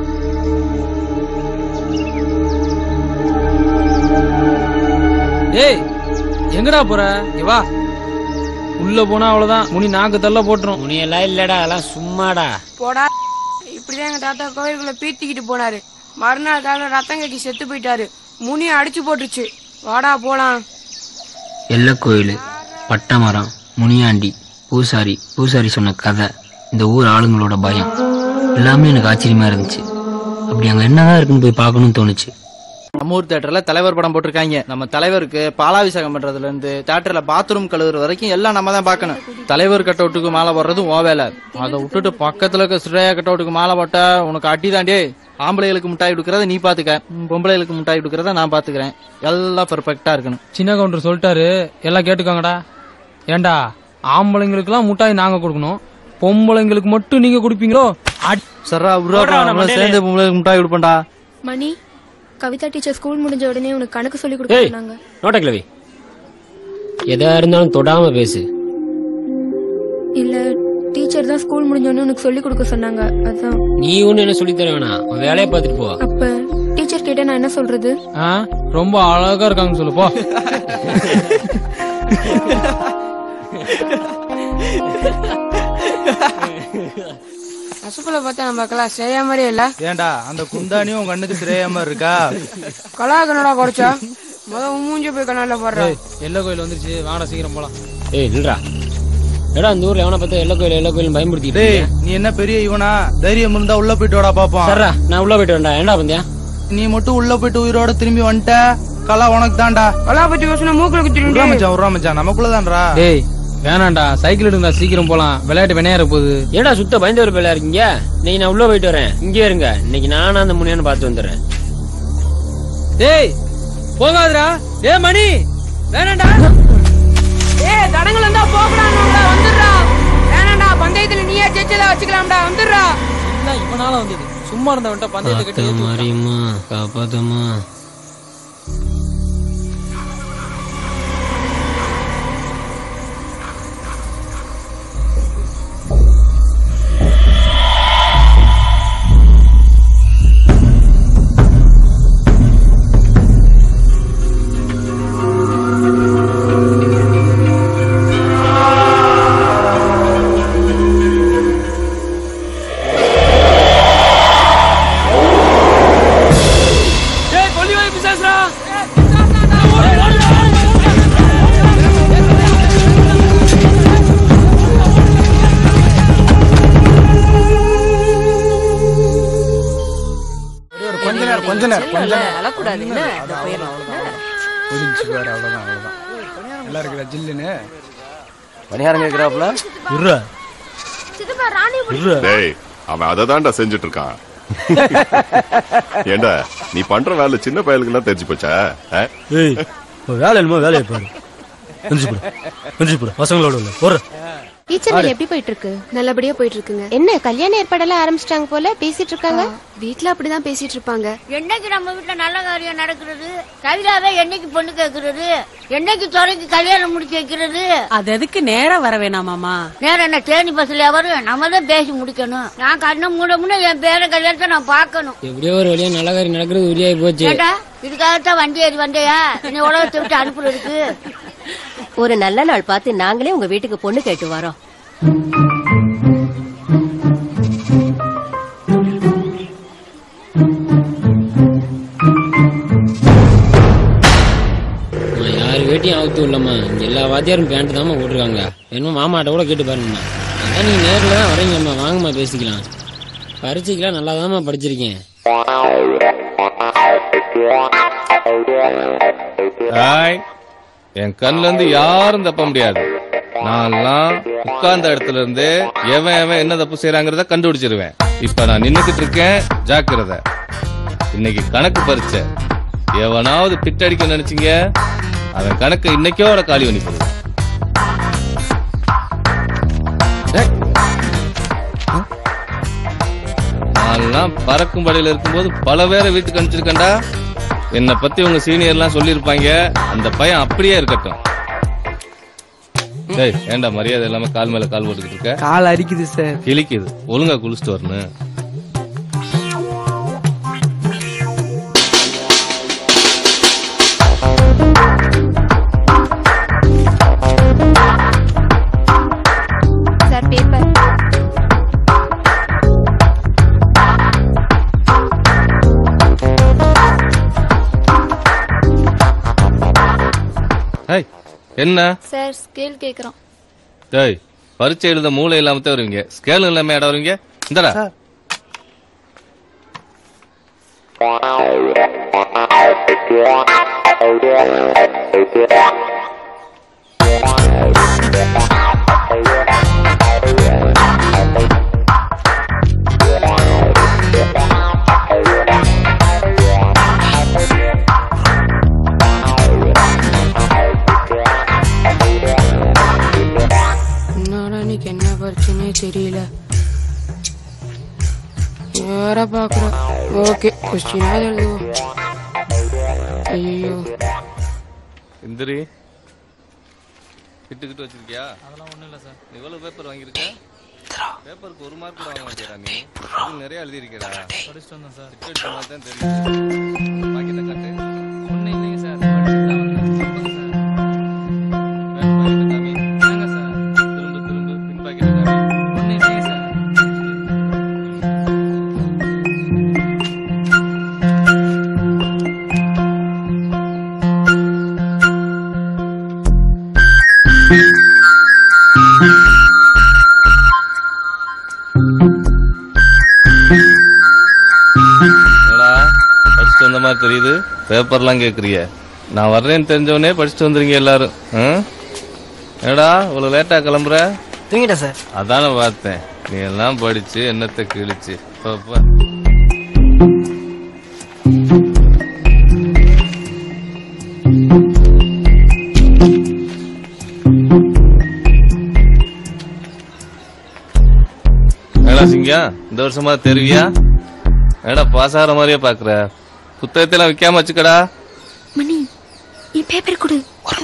டேய் எங்கடா போற இங்க வா உள்ள போனா அவ்வளவுதான் முனி நாக்கு தள்ள போட்டுரும் முனி எல்லாம் இல்லடா அதெல்லாம் சும்மாடா போடா இப்படிதான் எங்க தாத்தா கோயிலுக்குள்ள பீத்திக்கிட்டு போனாரு மறுநாள் காலையில ரத்தம் கக்கி செத்து போயிட்டாரு முனி அடிச்சு போட்டுருச்சு வாடா போலாம் எல்லக்கோயில் பட்டமரம் முனியாண்டி பூசாரி பூசாரி சொன்ன கதை இந்த ஊர் ஆளுங்களோட பயம் எல்லாமே எனக்கு ஆச்சரியமா இருந்துச்சு அப்படி அங்க என்னதான் இருக்குன்னு போய் பார்க்கணும்னு தோணுச்சு நம்ம ஊர் தேட்டர்ல தலைவர் படம் போட்டிருக்காங்க நம்ம தலைவருக்கு பாலாபிஷேகம் பண்றதுல இருந்து தேட்டர்ல பாத்ரூம் கழுவுற வரைக்கும் எல்லாம் நம்ம தான் பார்க்கணும் தலைவர் கட் அவுட்டுக்கு மாலை போடுறதும் ஓ வேலை அதை விட்டுட்டு பக்கத்துல இருக்க ஸ்ரேயா கட் அவுட்டுக்கு மாலை போட்டா உனக்கு அடி தாண்டே ஆம்பளைகளுக்கு முட்டாய் கொடுக்கறத நீ பாத்துக்க ம், பொம்பளைகளுக்கு முட்டாய் கொடுக்கறத நான் பாத்துக்கிறேன் எல்லாம் பெர்ஃபெக்டா இருக்கணும் சின்ன கவுண்டர் சொல்லிட்டாரு எல்லாம் கேட்டுக்கோங்கடா ஏண்டா ஆம்பளைங்களுக்குலாம் முட்டாய் நாங்க கொடுக்கணும் பொம்பளைங்களுக்கு மட்டும் நீங்க கொடுப்பீங்களோ சரா உருவா சேர்ந்து பொம்பளைகளுக்கு முட்டாய் கொடுப்பேன்டா மணி கவிதா டீச்சர் ஸ்கூல் முடிஞ்ச உடனே உனக்கு கணக்கு சொல்லி ஏய் கொடுக்க சொன்னாங்க நோட்ட கிழவி எதா இருந்தாலும் தொடாம பேசு இல்ல டீச்சர் தான் ஸ்கூல் முடிஞ்ச உடனே உனக்கு சொல்லி கொடுக்க சொன்னாங்க அதான் நீ ஒண்ணு என்ன சொல்லி தர வேணாம் உன் வேலையை பார்த்துட்டு போ அப்ப டீச்சர் கிட்ட நான் என்ன சொல்றது ஆ ரொம்ப அழகா இருக்காங்கன்னு சொல்லு போ ரசகுல்ல பார்த்தா நம்ம கிளாஸ் செய்ய மாதிரியே இல்ல ஏன்டா அந்த குந்தானியும் உன் கண்ணுக்கு தெரியாம இருக்கா கலா கண்ணடா குறைச்சா முத உன் மூஞ்சி போய் கண்ணால போடுற ஏய் எல்ல கோயில் வந்துருச்சு வாடா சீக்கிரம் போலாம் ஏய் நில்றா ஏடா இந்த ஊர்ல எவனை பார்த்தா எல்ல கோயில் எல்ல கோயில் பயன்படுத்திட்டு டேய் நீ என்ன பெரிய இவனா தைரியம் இருந்தா உள்ள போயிட்டு வாடா பாப்போம் சர்ரா நான் உள்ள போயிட்டு வரேன்டா ஏன்டா பந்தியா நீ மட்டும் உள்ள போயிட்டு உயிரோட திரும்பி வந்துட்ட கலா உனக்கு தான்டா கலா பத்தி யோசனை மூக்குல உர்ரா குத்திட்டு மச்சான் உர்ரா மச்சான் நமக்குள்ளதான்டா டேய் வேணாம்டா சைக்கிள் எடுங்கடா சீக்கிரம் போலாம் விளையாட்டு வினையாற போகுது ஏடா சுத்த பயந்த ஒரு பிள்ளை இருக்கீங்க இன்னைக்கு நான் உள்ள போயிட்டு வரேன் இங்கே இருங்க இன்னைக்கு நானும் அந்த முனியான்னு பார்த்து வந்துடுறேன் டேய் போகாதடா டேய் மணி வேணாம்டா ஏய் தடங்கள் இருந்தா போகலாம்டா வந்துடுறா வேணாம்டா பந்தயத்துல நீயே ஜெயிச்சதா வச்சுக்கலாம்டா வந்துடுறா எல்லாம் இவனால வந்தது சும்மா இருந்தவன்ட்ட பந்தயத்தை கட்டி காத்த ஏத்தி விட்டான். மாரியம்மா காப்பாத்தம்மா டேய் கொல்லி வாய் பிசாசுடா கொஞ்ச நேரம் கொஞ்ச நேரம் கொஞ்ச நேரம் அழக்கூடாது என்ன முடிஞ்சு வேற அவ்வளவுதான் அவ்வளவுதான் நல்லா இருக்குதா ஜில்லுன்னு பணியாரம் கேட்கிறாப்புல டேய் அவன் அதை தான்டா செஞ்சுட்டு இருக்கான் ஏண்டா நீ பண்ற வேலை சின்ன பயலுக்கு எல்லாம் தெரிஞ்சு போச்சா ஆ? ஏய் உன் வேலை என்னமோ வேலையை பாரு எந்திரிச்சு போடு எந்திரிச்சு போடு பசங்களோட உள்ள போற டீச்சர் வேலை எப்படி போயிட்டு இருக்கு நல்லபடியா போயிட்டு இருக்குங்க என்ன கல்யாண ஏற்பாடெல்லாம் ஆரம்பிச்சிட்டாங்க போல பேசிட்டு இருக்காங்க வீட்ல அப்படிதான் பேசிட்டு இருப்பாங்க என்னைக்கு நம்ம வீட்டுல நல்ல காரியம் நடக்கிறது கவிதாவே என்னைக்கு பொண்ணு கேக்குறது என்னைக்கு துறைக்கு கல்யாணம் முடிச்சு வைக்கிறது அது எதுக்கு நேரம் வர வேணாமாமா நேரம் என்ன தேனி பஸ்ல வரும் நம்ம தான் பேசி முடிக்கணும் நான் கண்ணை மூட முன்ன என் பேர கல்யாணத்தை நான் பார்க்கணும் எப்படியோ ஒரு வழியா நல்ல காரியம் நடக்கிறது உரியாகி போச்சு ஏண்டா இதுக்காகத்தான் வண்டி ஏறி வந்தையா என்னை உலகத்தை விட்டு அனுப்புறதுக்கு ஒரு நல்ல நாள் பார்த்து நாங்களே உங்க வீட்டுக்கு பொண்ணு கேட்டு வரோம் நான் யார் வேட்டியும் அவுத்து இல்லம்மா இங்க எல்லா வாத்தியாரும் பேண்ட் தாம்மா போட்டிருக்காங்க என்னமோ மாமாட்ட கூட கேட்டு பாருங்கம்மா அதான் நீங்க நேரில் தான் வரீங்கம்மா வாங்கம்மா பேசிக்கலாம் பரீட்சைக்கெல்லாம் நல்லா தாம்மா படிச்சிருக்கேன் ஹாய் என் கண்ணுல இருந்து யாரும் தப்ப முடியாது நான்லாம் உட்கார்ந்த இடத்துல இருந்து எவன் எவன் என்ன தப்பு செய்யறாங்கிறத கண்டுபிடிச்சிருவேன் இப்ப நான் நின்னுக்கிட்டு இருக்கேன் ஜாக்கிரதை இன்னைக்கு கணக்கு பரீட்சை எவனாவது பிட்டடிக்க நினைச்சீங்க அவன் கணக்கு இன்னைக்கோட காலி பண்ணி போடுவேன் டேய். நான்லாம் பறக்கும் படையில இருக்கும்போது பல பேரை வீட்டுக்கு அனுப்பிச்சிருக்கேன்டா என்னை பத்தி உங்க சீனியர்லாம் சொல்லியிருப்பாங்க அந்த பையன் அப்படியே இருக்கட்டும் டேய் ஏன்டா மரியாதை இல்லாம கால் மேல கால் போட்டுக்கிட்டு இருக்க கால் அரிக்குது சார் கிழிக்குது ஒழுங்கா குளிச்சுட்டு வரணும் சார் பேப்பர் ஹேய் என்ன சார் ஸ்கேல் கேக்குறோம் டேய் பரீட்சை எழுத மூளை இல்லாம தான் வருவீங்க ஸ்கேல் இல்லாம இடம் வருவீங்க இந்தடா என்னடா இன்னைக்கு என்ன பிரச்சனையே தெரியல வேற பாக்குறோம் ஓகே கொஸ்டினாவது எழுதுவோம் ஐயோ இந்திரி கிட்டு கிட்டு வச்சிருக்கியா அதெல்லாம் ஒண்ணும் இல்ல சார் எவ்வளவு பேப்பர் வாங்கியிருக்க பேப்பருக்கு ஒரு மார்க் கூட வாங்க மாட்டேடா நீ இது நிறைய எழுதி இருக்கடா படிச்சுட்டு வந்தேன் சார் கிட்ட அடிச்ச மாதிரி தான் தெரியும் பாக்கெட்டை காட்டு ஒண்ணு இல்லைங்க சார் திரும்ப திரும்ப பின் பாக்கெட்டை காமி ஒண்ணு இல்லைங்க சார் என்னடா படிச்சுட்டு வந்த மாதிரி தெரியுது பேப்பர்லாம் கேக்குறிய நான் வர்றேன்னு தெரிஞ்சவனே படிச்சுட்டு வந்துருங்க எல்லாரும் ஆ? என்னடா இவ்வளவு லேட்டா கிளம்புற தூங்கிட்டேன் சார் அதானே பார்த்தேன் நீ எல்லாம் படிச்சு என்னத்தை கிழிச்சு பாப்பா ஏடா சிங்கம் இந்த வருஷமா தெரிவியா ஏடா பாஸ் ஆகிற மாதிரியே பாக்குற புத்தகத்தை எல்லாம் விற்காம வச்சுக்கடா மணி என் பேப்பர் கொடு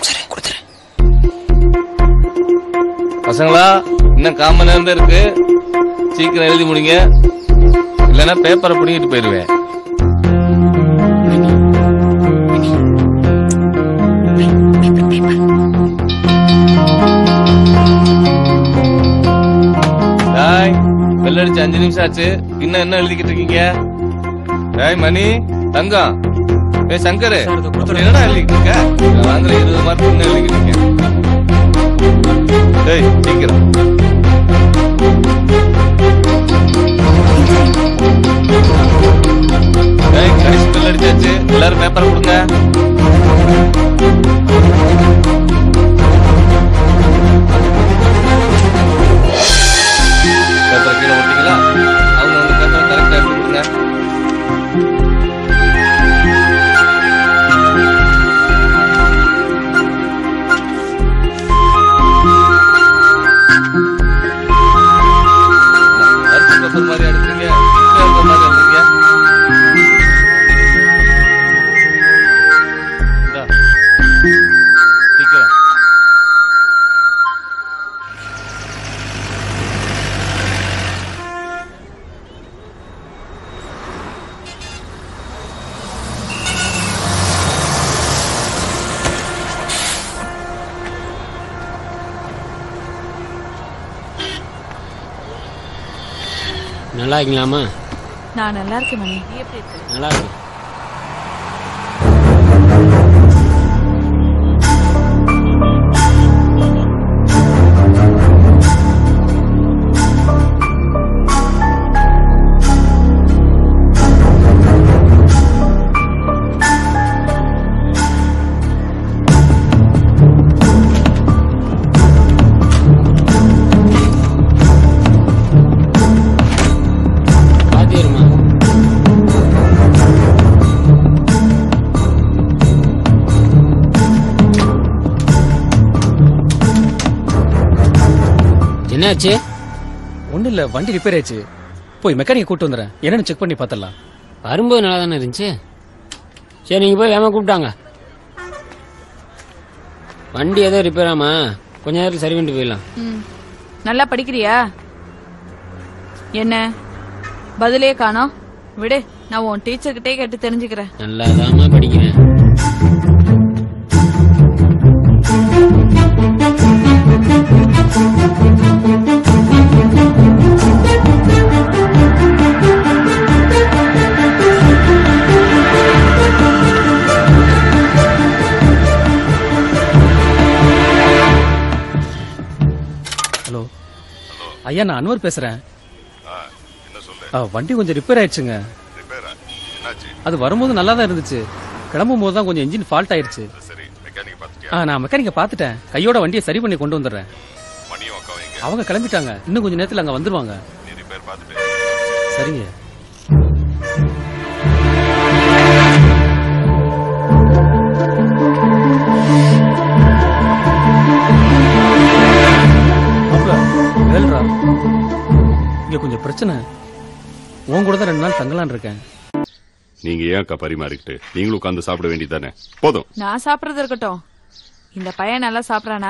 பசங்களா இன்னும் கால் மணி நேரம் தான் இருக்கு சீக்கிரம் எழுதி முடிங்க இல்லைன்னா பேப்பரை பிடிங்கிட்டு போயிருவேன் டாய் bell அடிச்சு அஞ்சு நிமிஷம் ஆச்சு இன்னும் என்ன எழுதிக்கிட்டு இருக்கீங்க டாய் மணி தங்கம் ஏ சங்கர் அப்படி என்னடா எழுதிக்கிட்டு இருக்க நான் வாங்குற இருபது மார்க் இன்னும் எழுதிக்கிட்டு இருக்கேன் டேய் சீக்கிரம் டேய் கடைசி bell அடிச்சாச்சு எல்லாரும் பேப்பர் கொடுங்க பேப்பர் கீழே விட்டீங்களா அவங்க வந்து பேப்பர் கரெக்டா கொடுங்க அரிசி பேப்பர் மாதிரி எடுக்கிறீங்க பேப்பர் மாதிரி எடுக்கிறீங்க இந்தா. சீக்கிரம் நல்லா இருக்கீங்களாமா நான் நல்லா இருக்கேன் மணி நீ எப்படி இருக்க நல்லா இருக்கு பாத்தியருமா என்னாச்சு ஒன்றும் இல்லை வண்டி ரிப்பேர் ஆயிடுச்சு போய் மெக்கானிக் கூட்டு வந்துடுறேன் என்னன்னு செக் பண்ணி பார்த்துடலாம் வரும்போது நல்லா தானே இருந்துச்சு சரி நீங்க போய் வேமா கூப்பிட்டாங்க வண்டி ஏதோ ரிப்பேர் ஆமா கொஞ்ச நேரத்தில் சரி பண்ணிட்டு போயிடலாம் ம். நல்லா படிக்கிறியா என்ன பதிலே காணோம் விடு நான் உன் டீச்சர் கிட்டே கேட்டு தெரிஞ்சுக்கிறேன் நல்லா படிக்கிறேன் ஹலோ ஐயா நான் அன்வர் பேசுறேன் ஆ, வண்டி கொஞ்சம் ரிப்பேர் ஆயிடுச்சுங்க அது வரும்போது நல்லா தான் இருந்துச்சு கிளம்பும் போது தான் கொஞ்சம் இன்ஜின் ஃபால்ட் ஆயிடுச்சு ஆ நான் மெக்கானிக்கை பார்த்துட்டேன் கையோட வண்டியை சரி பண்ணி கொண்டு வந்துடுறேன் அவங்க கிளம்பிட்டாங்க இன்னும் கொஞ்ச நேரத்தில் அங்க வந்துருவாங்க சரிங்க மாப்ள, வேல்ரா இங்க கொஞ்சம் பிரச்சனை உன் கூட தான் ரெண்டு நாள் தங்கலான் இருக்கேன் நீங்க ஏன் அக்கா பரிமாறிக்கிட்டு நீங்களும் உட்கார்ந்து சாப்பிட வேண்டியதானே போதும் நான் சாப்பிடுறது இருக்கட்டும் இந்த பையன் நல்லா சாப்பிடறானா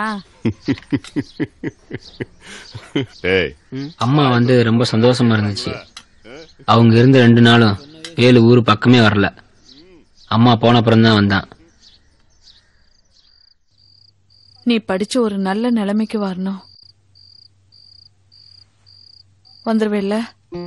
ஏய் அம்மா வந்து ரொம்ப சந்தோஷமா இருந்துச்சு அவங்க இருந்த ரெண்டு நாளும் வேலு ஊர் பக்கமே வரல அம்மா போன அப்புறம் தான் வந்தான் நீ படிச்சு ஒரு நல்ல நிலைமைக்கு வரணும் வந்துருவேல்ல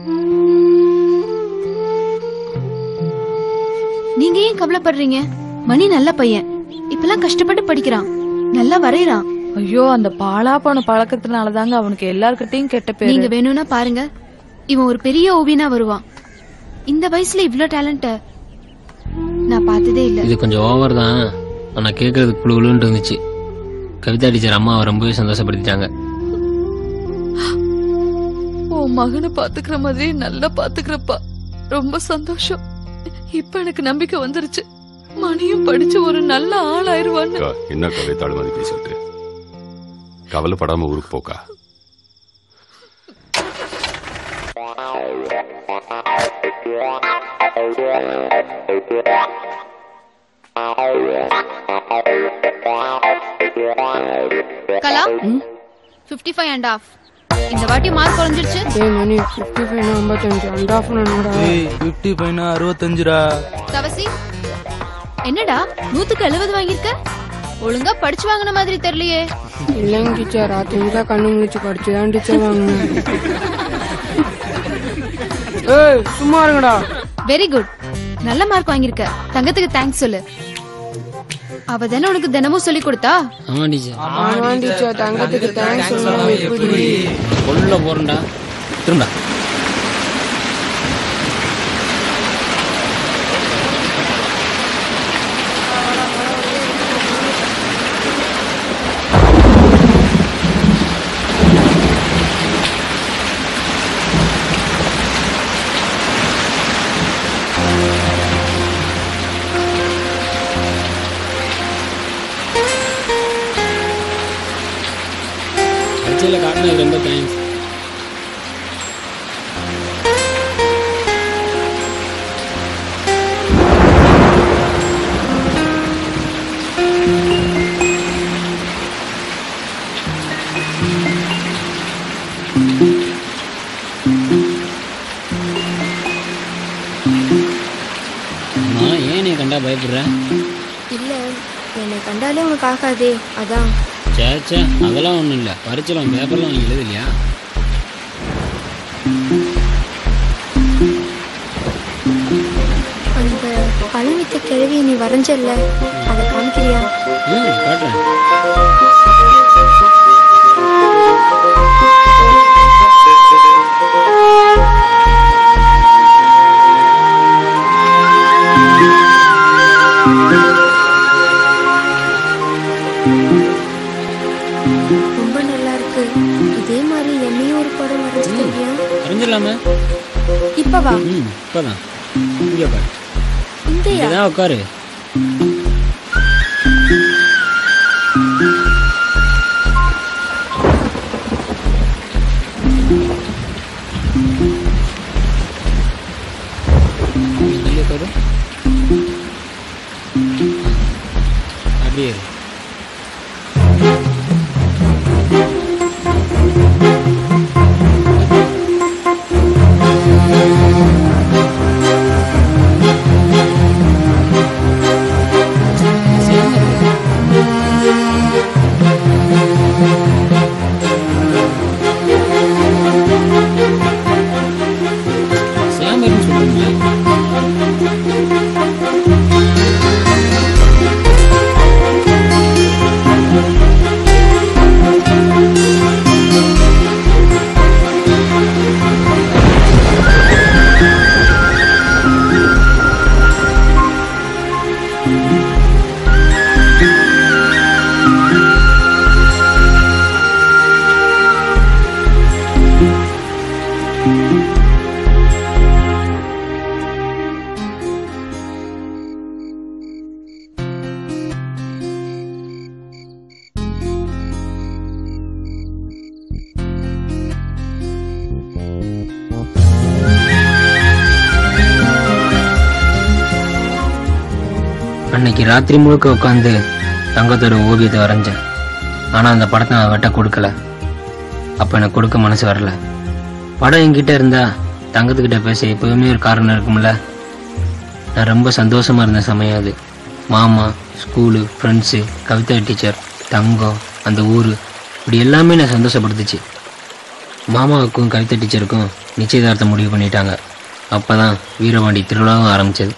நீங்க ஏன் கவலைப்படுறீங்க மணி நல்ல பையன் இப்பெல்லாம் கஷ்டப்பட்டு படிக்கிறான் நல்லா வரையறான் ஐயோ அந்த பாலா போன பழக்கத்தினால தாங்க அவனுக்கு எல்லார்கிட்டயும் கெட்ட பேரு நீங்க வேணும்னா பாருங்க இவன் ஒரு பெரிய ஓவியனா வருவான் இந்த வயசுல இவ்ளோ டேலண்ட நான் பார்த்ததே இல்ல இது கொஞ்சம் ஓவர் தான் ஆனா கேட்கறதுக்கு குழுன்னு இருந்துச்சு கவிதா டீச்சர் அம்மாவை ரொம்பவே சந்தோஷப்படுத்திட்டாங்க உன் மகனை பாத்துக்கிற மாதிரி நல்லா பாத்துக்கிறப்பா ரொம்ப சந்தோஷம் இப்ப எனக்கு நம்பிக்கை வந்துருச்சு மணியும் படிச்சு ஒரு நல்ல ஆள் ஆயிருவான்னு அக்கா, என்ன கதை தாழ்மாதி பேசிக்கிட்டு கவலைப்படாம ஊருக்கு போக்கா கலா 55 ஃபைவ் அண்ட் ஆஃப் இந்த வாட்டி மார்க் குறைஞ்சிருச்சு ஏய் மணி ஃபிஃப்டி ஃபைவ் ஐம்பத்தஞ்சு அந்த ஆஃப் என்னடா ஏய் ஃபிஃப்டி ஃபைவ்னா அறுபத்தஞ்சுடா தவசி என்னடா நூத்துக்கு எழுபது வாங்கியிருக்க ஒழுங்கா படிச்சு வாங்கின மாதிரி தெரியலையே இல்லைங்க டீச்சர் ராத்திரி தான் கண்ணு முழிச்சு படிச்சு தான் டீச்சர் வாங்கினேன் ஏய் சும்மா இருங்கடா வெரி குட் நல்ல மார்க் வாங்கியிருக்க தங்கத்துக்கு தேங்க்ஸ் சொல்லு அவ தானே உனக்கு தினமும் சொல்லி கொடுத்தா ஆமா டீச்சர் ஆமா டீச்சர் தங்கத்துக்கு தேங்க்ஸ் சொல்லணும் எப்படி கொள்ள போறேன்டா திரும்ப பரீட்சையில் காட்டினது ரொம்ப தேங்க்ஸ் அம்மா ஏன் நீ கண்டா பயப்படுற இல்ல என்னை கண்டாலே உனக்கு ஆகாதே அதான் சே சே அதெல்லாம் ஒன்றும் இல்லை பரீட்சையில் பேப்பர்லாம் வாங்கி எழுது இல்லையா அந்த பழமித்த கிழவியை நீ வரைஞ்சல்ல அதை காமிக்கிறியா ம் காட்டுறேன் ரொம்ப நல்லா இருக்கு இதே மாதிரி என்னையும் ஒரு படம் வரைஞ்சு தருவியா அறிஞ்சிடலாமா இப்ப வா ம் இப்போதான் இங்கே உட்காரு இங்கயா இங்கே தான் உட்காரு இங்கே உட்காரு அப்படியே இரு. அன்னைக்கு ராத்திரி முழுக்க உட்காந்து தங்கத்தோட ஓவியத்தை வரைஞ்சேன் ஆனா அந்த படத்தை நான் வெட்ட கொடுக்கல அப்ப எனக்கு கொடுக்க மனசு வரல படம் என்கிட்ட இருந்தா தங்கத்துக்கிட்ட பேச எப்பவுமே ஒரு காரணம் இருக்கும்ல நான் ரொம்ப சந்தோஷமா இருந்த சமயம் அது மாமா school friends Kavitha teacher Thangam அந்த ஊர் இப்படி எல்லாமே நான் சந்தோஷப்படுத்துச்சு மாமாவுக்கும் கவிதா டீச்சருக்கும் நிச்சயதார்த்தம் முடிவு பண்ணிட்டாங்க அப்பதான் வீரபாண்டி திருவிழாவும் ஆரம்பிச்சது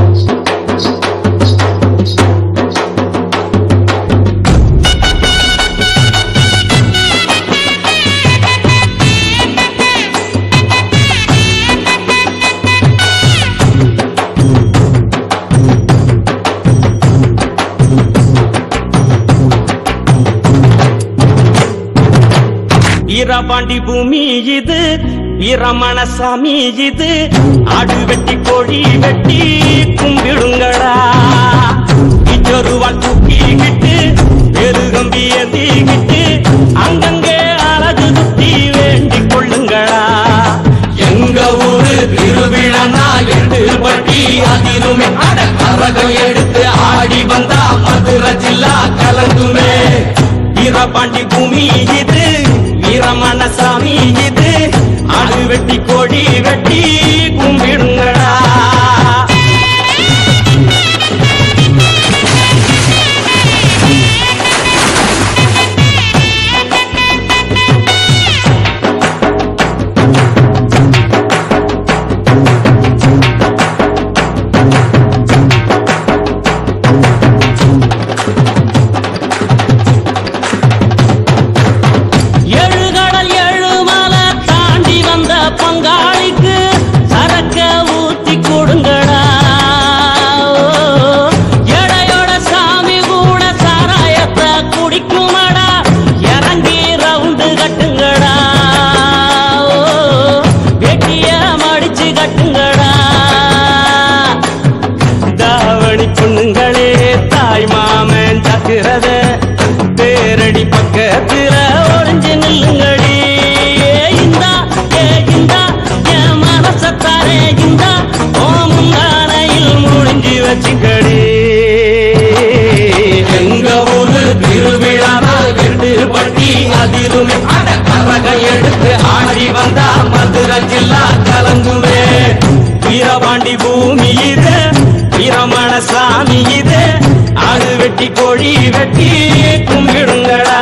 வீரபாண்டி பூமி இது வீரமணசாமி இது ஆடு வெட்டி கோழி வெட்டி கும்பிடுங்கடா இச்சொருவாள் தூக்கிக்கிட்டு பெருகம்பி ஏந்திக்கிட்டு அங்கங்கே அழகு சுத்தி வேண்டிக் கொள்ளுங்கடா எங்க ஊரு திருவிழா எட்டு பட்டி அதிலுமே அட கரகம் எடுத்து ஆடி வந்தா மதுரை ஜில்லா கலந்துமே வீரபாண்டி பூமி இது வீரமணசாமி இது ஆடு வெட்டி கோடி வெட்டி கும்பிடுங்கடா ஏழு கடல் ஏழு மலை தாண்டி வந்த பங்காளிக்கு சரக்க ஊத்தி கொடுங்கடா எடையோட சாமி கூட சாராயத்தை குடிக்குமடா இறங்கி ரவுண்டு கட்டுங்கடா வெட்டிய மடிச்சு கட்டுங்கடா தாவணி பொண்ணுங்களே தாய் மாமன் தக்குறத பேரடி பக்கத்துல ஒளிஞ்சு நில்லுங்கடி ஏ இந்தா ஏ இந்தா என் மனசத்தாரே இந்தா ஓ முந்தானையில் முடிஞ்சு வச்சுக்கடி எங்க ஊரு திருவிழா எட்டு பட்டி அதிருமே அட கரக எடுத்து ஆடி வந்தா மதுரை ஜில்லா கலங்குவே வீரபாண்டி பூமி இது வீரமண சாமி இது ஆடு வெட்டி கோழி வெட்டி கும்பிடுங்கடா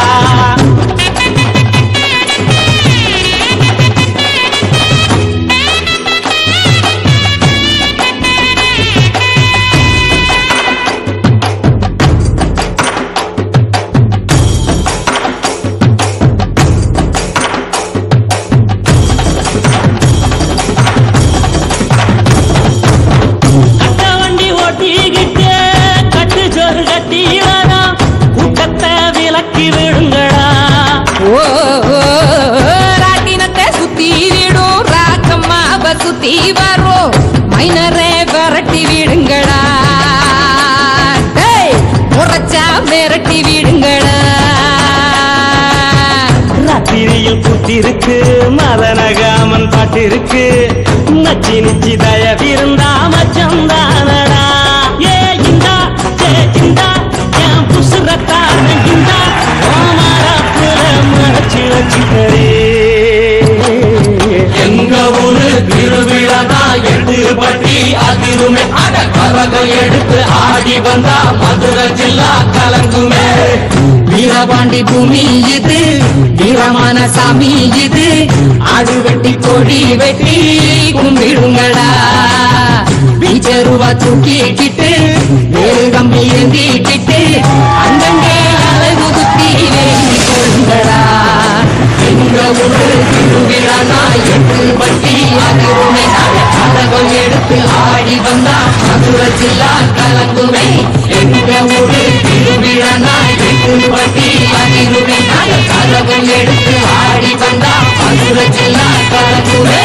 கட்ட வண்டி ஓட்டிக்கிட்டு கட்டு சோறு கட்டி வரோம் கூட்டத்தை விலக்கி விடுங்கடா ஓ ராட்டினத்தை சுத்தி விடும் ராக்கம்மாவ சுத்தி வரும் மைனரே விரட்டி விடுங்கடா டேய், முறைச்சா மிரட்டி விடுங்கடா ராத்திரியில் புத்திருக்கு மதனகாமன் பாட்டிருக்கு நச்சி நிச்சி தயவிருந்தா மச்சந்தானடா ஏ இந்தா ஏ இந்தா என் புசுரத்தான இந்தா ஓமரப்புல மறைச்சு வச்சுக்கரே எங்க ஊரு திருவிழா எட்டு பட்டி அதிருமே அட கரகம் எடுத்து ஆடி வந்தா மதுரை ஜில்லா கலங்குமே வீரபாண்டி பூமி இது வீரமான சாமி இது ஆடு வெட்டி கோடி வெட்டி கும்பிடுங்கடா பீச்சருவா தூக்கிக்கிட்டு வேறு கம்பி ஏந்திக்கிட்டு அங்கங்கே அழகு குத்தி வேண்டி கொள்ளுங்கடா எங்க ஊரு திருவிழா எட்டு பட்டி அதிருமை கரகம் எடுத்து ஆடி வந்தா மதுரை ஜில்லா கலங்குமே எங்க ஊரு திருவிழா எட்டு பட்டி அதிருமை கரகம் எடுத்து ஆடி வந்தா மதுரை ஜில்லா கலங்குமே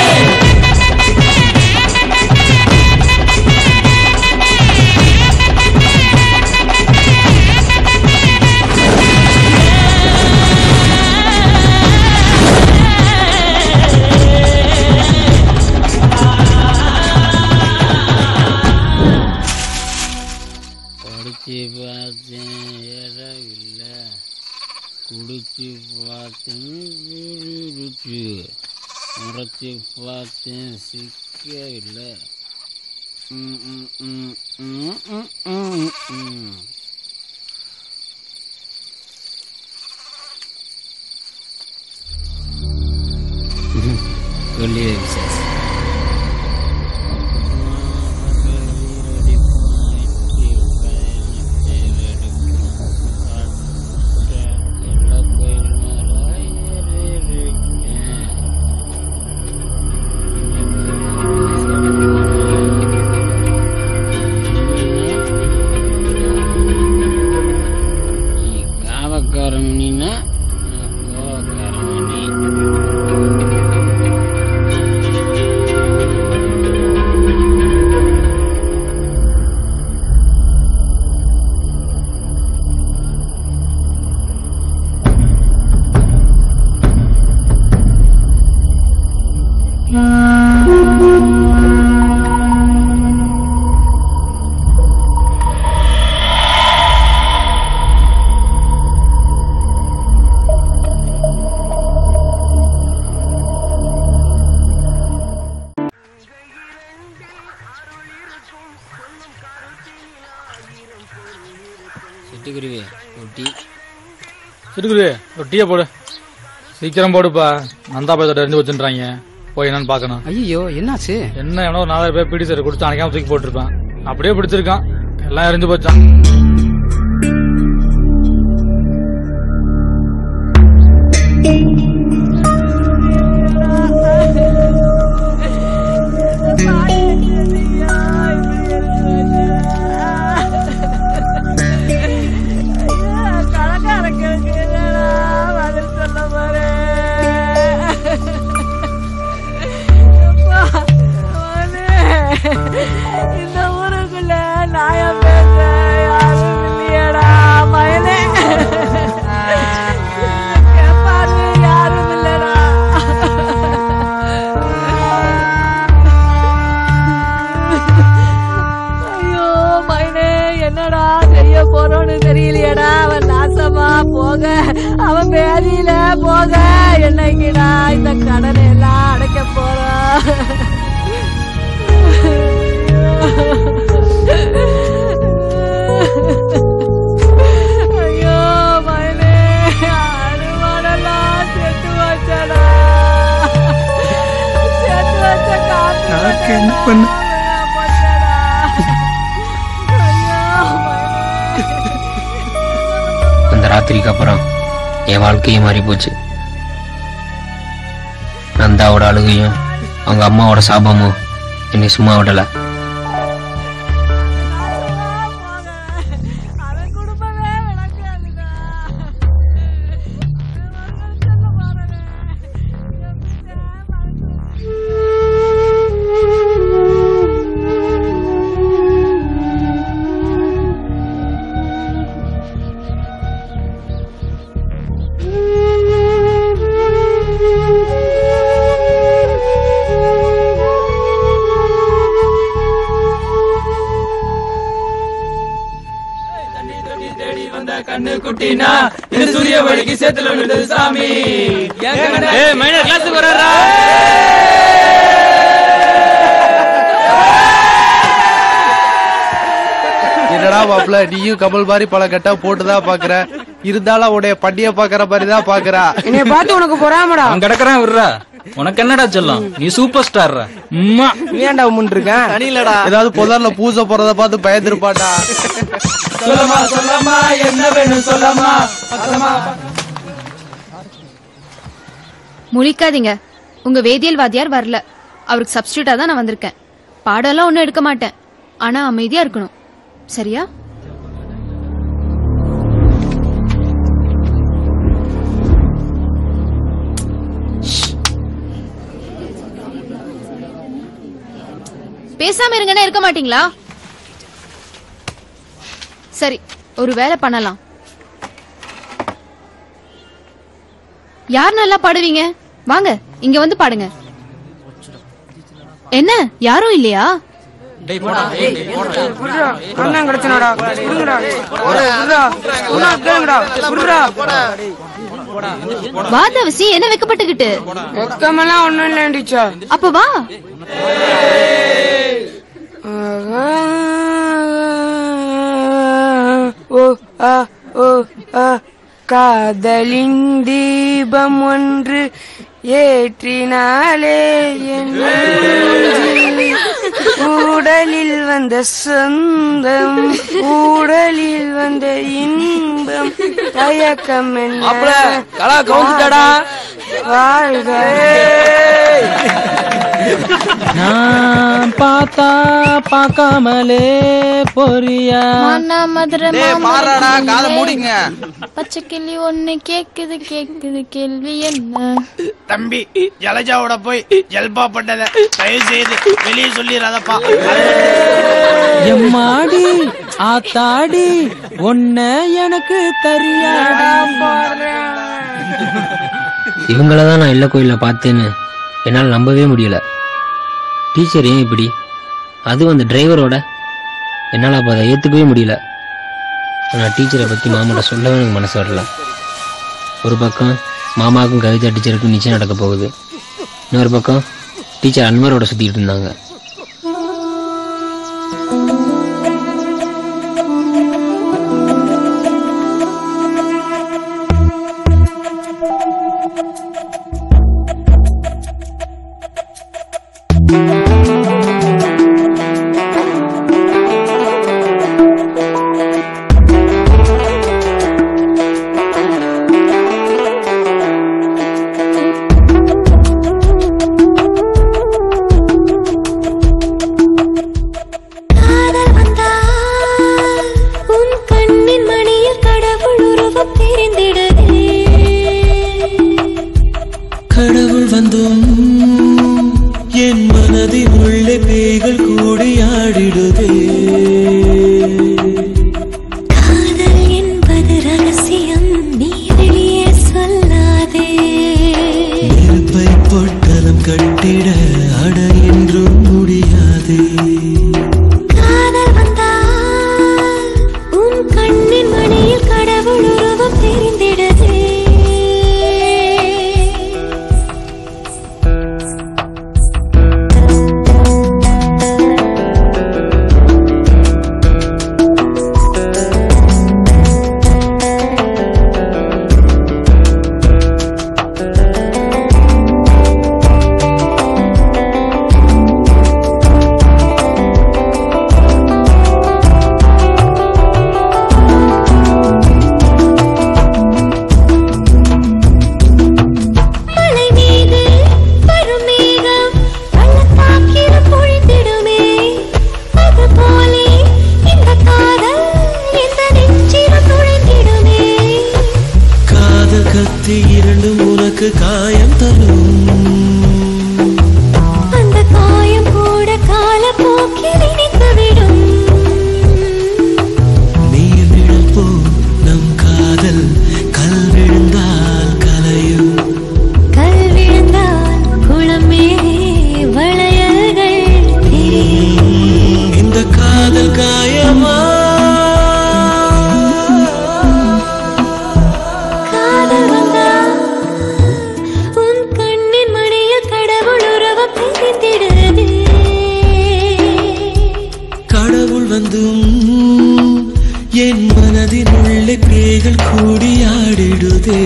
வச்சு பார்த்தேன் ஏறவில்ல குடிச்சு பார்த்தேன் குருச்சு முறைச்சு பார்த்தேன் சிக்கவில்லை ம், ம், ம், ம், ம், ம், ம். சொல்லியே விசேஷ் காவக்காரமணினா நான் கோவக்காரமணி சிட்டுக்குருவி ஒட்டி சிட்டுக்குருவி ஒரு டீயை போடு சீக்கிரம் போடுப்பா நந்தா பயத்தோட இருந்து வச்சுன்றாங்க போய் என்னன்னு பார்க்கணும் ஐயோ என்னாச்சு என்ன எவனோ ஒரு நாலாயிரம் பேர் பிடி சார் கொடுத்து அணைக்காம தூக்கி போட்டிருப்பான் அப்படியே பிடிச்சிருக்கான் எல்லாம் எரிஞ்சு போச்சான் இந்த ஊருக்குள்ள நாயா பேச யாரும் இல்லையடா மயனே கேப்பாரு யாரும் இல்லடா ஐயோ மயனே என்னடா செய்ய போறோன்னு தெரியலையடா அவன் நாசமா போக அவன் வேதியில போக என்னைக்குடா இந்த கடனை எல்லாம் அடைக்க போறான் ஐயோ மயனே அனுமானெல்லாம் செத்து வச்சடா செத்து வச்ச காத்து எனக்கு என்ன பண்ண அந்த ராத்திரிக்கு அப்புறம் என் வாழ்க்கையே மாறி போச்சு நந்தாவோட அழுகையும் அவங்க அம்மாவோட சாபமும் என்னை சும்மா விடல கண்ணு குட்டினா இது சூரிய வழிக்கு சேத்துல விழுந்தது சாமி ஏய் மைனர் கிளாஸுக்கு வராரா என்னடா மாப்ள நீயும் கமல் மாதிரி பல கட்டா போட்டுதான் பாக்குற இருந்தாலும் உடைய பண்டிய பாக்குற மாதிரி தான் பாக்குறா என்னைய பார்த்து உனக்கு பொறாமடா அவன் கிடக்குறான் விடுறா உனக்கு என்னடா சொல்லம் நீ சூப்பர் ஸ்டார் உம்மா நீ ஏன்டா உம்முன்னு இருக்க அணிலடா ஏதாவது புதர்ல பூசை போறத பார்த்து பயந்துருப்பாடா சொல்லமா சொல்லமா என்ன வேணும் சொல்லமா பக்கமா முழிக்காதீங்க உங்க வேதியியல் வாத்தியார் வரல அவருக்கு சப்ஸ்டியூட்டா தான் நான் வந்திருக்கேன் பாடம்லாம் ஒன்றும் எடுக்க மாட்டேன் ஆனா அமைதியா இருக்கணும் சரியா பேசாம இருங்கன்னா இருக்க மாட்டீங்களா சரி ஒரு வேலை பண்ணலாம் யார் நல்லா பாடுவீங்க வாங்க இங்க வந்து பாடுங்க என்ன யாரும் இல்லையா விடுடா அண்ணன் கிடைச்சனடா விடுங்கடா விடுடா சொன்னா கேளுங்கடா விடுடா வாதவசி என்ன வைக்கப்பட்டுக்கிட்டு வெக்கமெல்லாம் ஒண்ணும் இல்ல டீச்சர் அப்ப வா ஓ ஆ ஓ ஆ காதலின் தீபம் ஒன்று ஏற்றினாலே என் நெஞ்சில் உடலில் வந்த சொந்தம் உடலில் வந்த இன்பம் தயக்கம் என்ன மாப்பிள, கலா கவுந்துட்டாடா. வாழ்க நான் பார்த்தா பார்க்காமலே பொரியா மானா மதுரை டேய், பாருடா, காதை மூடிங்க. பச்சை கிளி ஒண்ணு கேக்குது கேக்குது கேள்வி என்ன தம்பி ஜலஜாவோட போய் ஜல்பா பண்ணத தயவு செய்து வெளியே சொல்லிடாதப்பா எம்மாடி ஆத்தாடி ஒன்ன எனக்கு தெரியாடா இவங்கள தான் நான் இல்ல கோயில்ல பார்த்தேன்னு என்னால் நம்பவே முடியல டீச்சர் ஏன் இப்படி அதுவும் அந்த டிரைவரோட என்னால் அப்போ அதை ஏற்றுக்கவே முடியல ஆனால் டீச்சரை பற்றி மாமாட்ட சொல்லவே எனக்கு மனசு வரல ஒரு பக்கம் மாமாவுக்கும் கவிதா டீச்சருக்கும் நிச்சயம் நடக்க போகுது இன்னொரு பக்கம் டீச்சர் அன்வரோட சுற்றிட்டு இருந்தாங்க காதல் வந்தால் உன் கண்ணின் மணியில் கடவுள் உருவம் தெரிந்திடுதே கடவுள் வந்தும் என் மனதில் உள்ள பேய்கள் கூடியாடிடுதே காதல் என்பது ரகசியம் நீ வெளியே சொல்லாதே நெருப்பை பொட்டலம் கட்டிட அட என்றும் முடியாதே காதல் வந்தால் உன் கண்ணின் மணியில் கடவுள் உருவம் தெரிந்திடுதே மலை மீது வரும் மேகம் பள்ளத்தாக்கில் பொழிந்திடுமே அதுபோலே இந்த காதல் எந்த நெஞ்சிலும் நுழைந்திடுமே காதல் கத்தி இரண்டும் உனக்கு காயம் தரும் அந்த காயம் கூட காலப்போக்கில் இணைந்துவிடும் நீர் நிழல் போ நம் காதல் கல் விழுந்தால் கலையும் கல் விழுந்தால் குளமே வளையல்கள் தெரியும் இந்த காதல் காயமா காதல் வந்தால் உன் கண்ணின் மணியில் கடவுள் உருவம் தெரிந்திடுது கடவுள் வந்தும் என் மனதில் உள்ள பேய்கள் கூடியாடிடுதே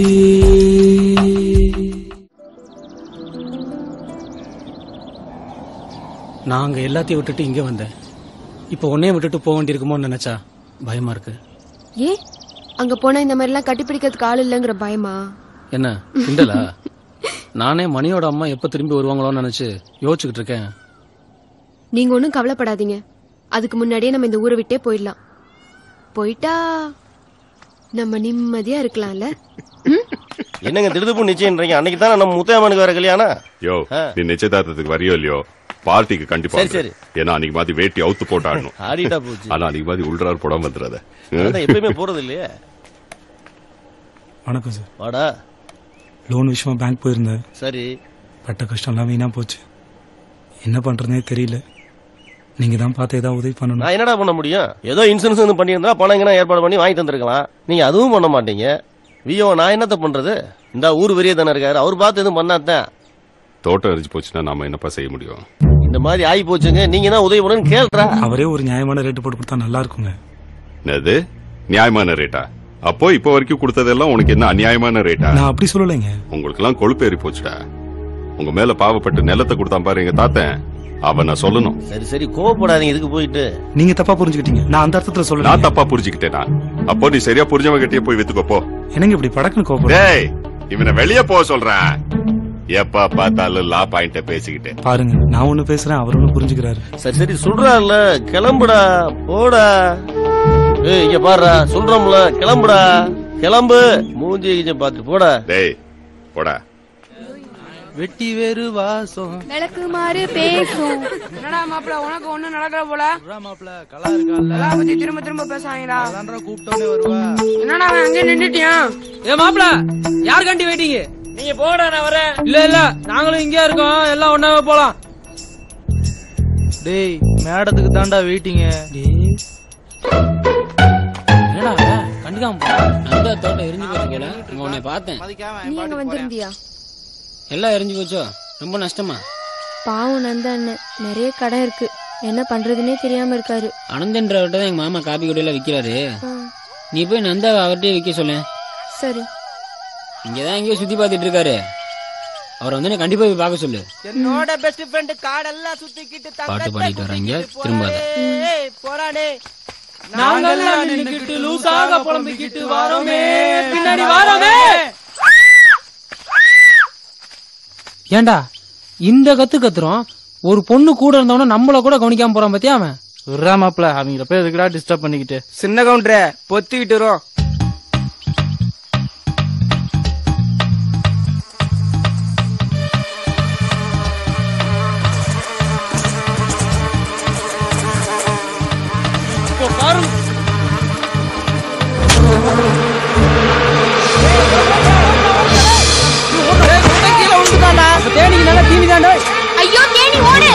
நாங்க எல்லாத்தையும் விட்டுட்டு இங்க வந்தேன் இப்போ உன்னையும் விட்டுட்டு போக வேண்டியிருக்குமோன்னு நினைச்சா பயமா இருக்கு ஏன் அங்க போனா இந்த மாதிரி எல்லாம் கட்டிப்பிடிக்கிறதுக்கு ஆள் இல்லைங்கிற பயமா என்ன கிண்டலா நானே மணியோட அம்மா எப்ப திரும்பி வருவாங்களோன்னு நினைச்சு யோசிச்சுக்கிட்டு இருக்கேன் நீங்க ஒண்ணும் கவலைப்படாதீங்க அதுக்கு முன்னாடியே நம்ம இந்த ஊரை விட்டே போயிடலாம் போயிட்டா நம்ம நிம்மதியா இருக்கலாம்ல என்னங்க திடுதுப்பு நிச்சயம்ன்றீங்க அன்னைக்கு தானே நம்ம முத்தையம்மனுக்கு வேற கல்யாணம் யோ நீ நிச்சயதார்த்தத்துக்கு வரியோ இல்லையோ பார்ட்டிக்கு கண்டிப்பா சரி, வந்துரு. ஏன்னா அன்னைக்கு மாதிரி வேட்டி அவுத்து போட்டு ஆடணும் ஆடிட்டா போச்சு. ஆனா அன்னைக்கு மாதிரி உள்றார் போடாம வந்துடாத அதான் எப்பயுமே போறது இல்லையே வணக்கம் சார் வாடா லோன் விஷயமா பேங்க் போயிருந்தேன் சரி பட்ட கஷ்டம் எல்லாம் வீணா போச்சு என்ன பண்றதுனே தெரியல நீங்க தான் பார்த்து ஏதாவது உதவி பண்ணணும் நான் என்னடா பண்ண முடியும் ஏதோ இன்சூரன்ஸ் வந்து பண்ணியிருந்தா பணம் எங்கன்னா ஏற்பாடு பண்ணி வாங்கி தந்திருக்கலாம் நீங்க அதுவும் பண்ண மாட்டீங்க வியோ நான் என்னத்த பண்றது இந்த ஊர் பெரிய தானே இருக்காரு அவர் பார்த்து எதுவும் பண்ணாதான் தோட்டம் எரிஞ்சு போச்சுன்னா நாம என்னப்பா செய்ய முடியும் இந்த மாதிரி ஆகி போச்சுங்க நீங்க தான் உதவி பண்ணுன்னு கேள்றா அவரே ஒரு நியாயமான ரேட்டு போட்டு கொடுத்தா நல்லா இருக்குங்க என்னது நியாயமான ரேட்டா அப்போ இப்போ வரைக்கும் கொடுத்ததெல்லாம் உனக்கு என்ன அநியாயமான ரேட்டா நான் அப்படி சொல்லலைங்க உங்களுக்கு எல்லாம் கொழுப்பு ஏறி போச்சுடா உங்க மேல பாவப்பட்டு நிலத்தை கொடுத்தான் பாரு எங்க தாத்தன் அவன் நான் சொல்லணும் சரி சரி கோவப்படாதீங்க இதுக்கு போயிட்டு நீங்க தப்பா புரிஞ்சுக்கிட்டீங்க நான் அந்த அர்த்தத்துல சொல்லல நான் தப்பா புரிஞ்சுக்கிட்டேனா அப்போ நீ சரியா புரிஞ்சவங்க கிட்டயே போய் வித்துக்கோ போ என்னங்க இப்படி படக்குன்னு கோபம் டேய் இவனை வெளிய போக சொல்றேன் எப்ப பார்த்தாலும் லா பாயிண்ட பேசிக்கிட்டு பாருங்க நான் ஒண்ணு பேசுறேன் அவர் ஒண்ணு புரிஞ்சுக்கிறாரு சரி சரி சொல்றாருல கிளம்புடா போடா ஏய் இங்க பாருடா சொல்றோம்ல கிளம்புடா கிளம்பு மூஞ்சி கிஞ்ச பாத்து போடா டேய் போடா வெட்டி வேறு வாசம் விளக்கு மாறு பேசும் என்னடா மாப்பிள உனக்கு ஒண்ணும் நடக்கிற போல மாப்பிள கலா இருக்கான்ல எல்லா பத்தி திரும்ப திரும்ப பேசாங்கடா கூப்பிட்டோன்னே வருவா என்னடா அவன் அங்கே நின்னுட்டியான் ஏ மாப்பிள யார் கண்டி வெயிட்டிங்க நீங்க போடா நான் வரேன் இல்ல இல்ல நாங்களும் இங்கே இருக்கோம் எல்லாம் ஒன்னாவே போலாம் டேய் மேடத்துக்கு தாண்டா வெயிட்டிங்க என்னடா அவன்? கண்டுக்காம போ. நந்தா தோட்டம் எரிஞ்சு போச்சு போல அங்க உன்னை பார்த்தேன் நீ அங்க வந்திருந்தியா எல்லாம் எரிஞ்சு போச்சோ ரொம்ப நஷ்டமா பாவம் நந்தா அண்ணன் நிறைய கடை இருக்கு என்ன பண்றதுன்னே தெரியாம இருக்காரு அனந்தன்றவர்கிட்ட தான் எங்க மாமா காப்பி கடையில விக்கிறாரு ஆ, நீ போய் நந்தா அவர்கிட்டயே விற்க சொல்லேன் சரி இங்கதான் எங்கேயோ சுத்தி பார்த்துட்டு இருக்காரு அவரை வந்து நீ கண்டிப்பா போய் பார்க்க சொல்லு என்னோட பெஸ்ட் ஃப்ரெண்ட் காடெல்லாம் சுத்திக்கிட்டு பாட்டு பாடிட்டு வராங்க திரும்பாத ஏய், போறானே நாங்கெல்லாம் நின்னுக்கிட்டு லூசாக புலம்பிக்கிட்டு வாரோமே பின்னாடி வாரோமே ஏண்டா இந்த கத்து கத்துறோம் ஒரு பொண்ணு கூட இருந்தவன நம்மள கூட கவனிக்காம போறான் பாத்தியா அவன் விட்றா மாப்பிள அவங்கள போய் எதுக்குடா டிஸ்டர்ப் பண்ணிக்கிட்டு சின்ன கவுண்டரே பொத்திக்கிட்டு வரும் இப்போ பாரு தேனிக்கு நல்லா தீனி தாண்டா ஐயோ தேனி ஓடு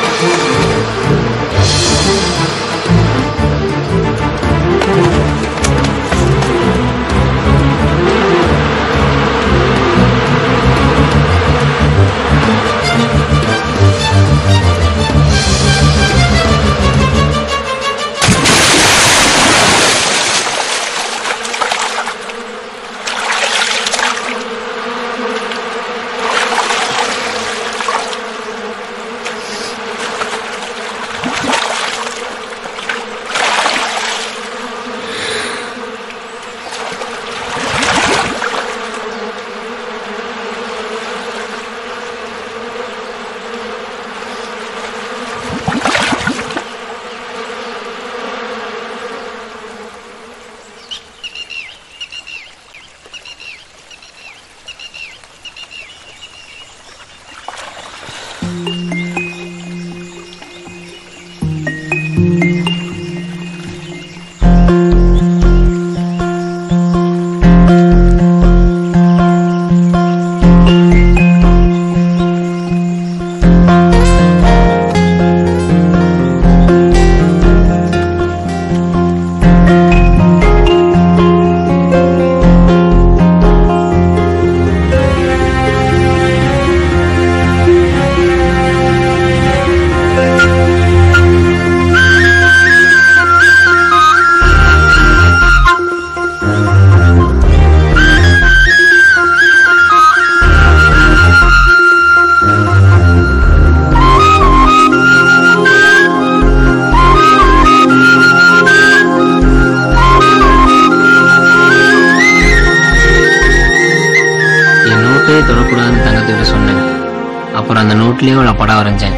என் நோட்டே தொடக்கூடாதுன்னு தங்கத்துக்கிட்ட சொன்னேன் அப்புறம் அந்த நோட்லயே அவளை படம் வரைஞ்சேன்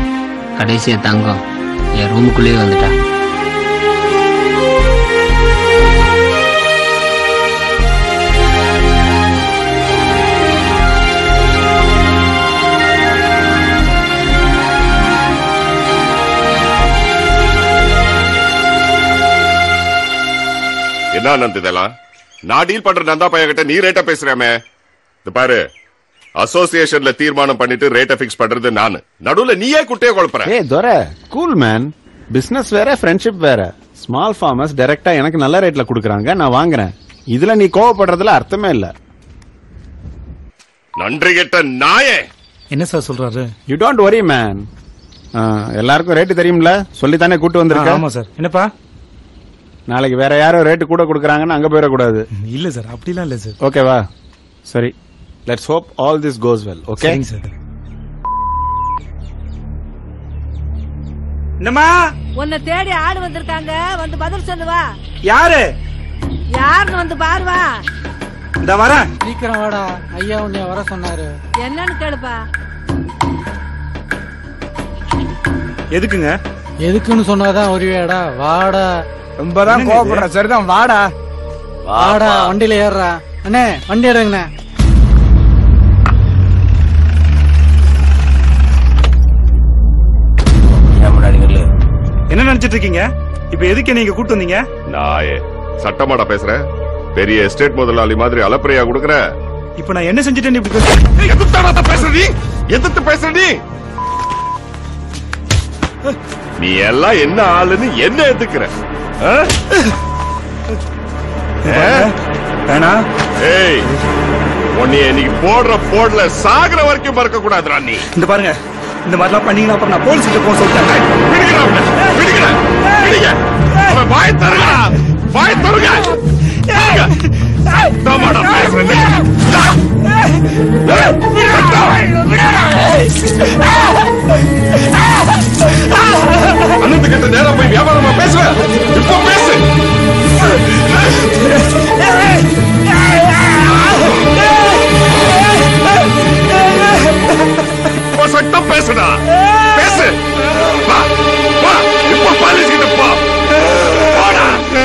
கடைசியா தங்கம் என் ரூமுக்குள்ளேயே வந்துட்டா என்ன நந்து இதெல்லாம் நான் டீல் பண்ற நந்தா பையன் கிட்ட நீ ரேட்டா பேசுறாமே இது பாரு அசோசியேஷன்ல தீர்மானம் பண்ணிட்டு ரேட்டை பிக்ஸ் பண்றது நானு நடுவுல நீயே குட்டையை குழப்புற ஏய் துரை கூல் மேன் பிசினஸ் வேற ஃப்ரெண்ட்ஷிப் வேற ஸ்மால் ஃபார்மர்ஸ் டைரக்டா எனக்கு நல்ல ரேட்ல கொடுக்குறாங்க நான் வாங்குறேன் இதுல நீ கோவப்படுறதுல அர்த்தமே இல்ல நன்றி கெட்ட நாயே என்ன சார் சொல்றாரு யூ டோன்ட் வரி மேன் எல்லாருக்கும் ரேட்டு தெரியும்ல சொல்லித்தானே கூட்டு ஆ, வந்திருக்க ஆமா சார் என்னப்பா நாளைக்கு வேற யாரோ ரேட்டு கூட கொடுக்குறாங்கன்னு அங்க போயிடக்கூடாது இல்ல சார் அப்படிலாம் இல்ல சார் ஓகேவா சரி let's hope all this goes well okay சரிங்க சார் என்னம்மா உன்னை தேடி ஆடு வந்திருக்காங்க வந்து பதில் சொல்லுவா யாரு யாருன்னு வந்து பாருவா இந்த வரேன் சீக்கிரம் வாடா ஐயா உன்னைய வர சொன்னாரு என்னன்னு கேளுப்பா எதுக்குங்க எதுக்குன்னு சொன்னாதான் வருவியாடா வாடா ரொம்ப தான் கோவப்படுற சரிதான் வாடா வாடா வண்டியில ஏறுறா அண்ணே வண்டி எடுங்கண்ணே என்ன நினைச்சிட்டு இருக்கீங்க இப்ப எதுக்கு நீங்க கூட்டு வந்தீங்க நாயே சட்டமாடா பேசுற பெரிய எஸ்டேட் முதலாளி மாதிரி அலப்பறையா கொடுக்குற இப்ப நான் என்ன செஞ்சுட்டேன்னு இப்படி பேசுறீங்க? எதிர்த்தாடா பேசுற நீ எதிர்த்து பேசுற நீ நீ எல்லாம் என்ன ஆளுன்னு என்ன எதுக்குற ஆ? ஆ? வேணா ஏய் உன்னை இன்னைக்கு போடுற போடல சாகுற வரைக்கும் மறக்க கூடாதுடா நீ இந்த பாருங்க இந்த மாதிரிலாம் பண்ணீங்கன்னா அப்புறம் நான் போலீஸ் கிட்ட போக சொல்லிட்டேன் பிடிக்கிறா அவனை. பிடிக்கிறா. பிடிங்க. அவன் வாய் தருங்க வாய் தருங்க தமாடா பேசுறேன் அனந்த கிட்ட நேரா போய் வியாபாரமா பேசுவேன் இப்போ பேசு இப்போ சட்டம் பேசுடா பேசு வா வா இப்போ பாலிஸ் கிட்ட போ போடா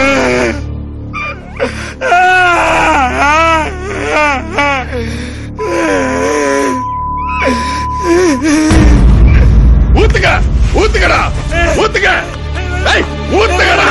ஊத்துங்க ஊத்துங்கடா ஊத்துங்க ஏய் ஊத்துங்கடா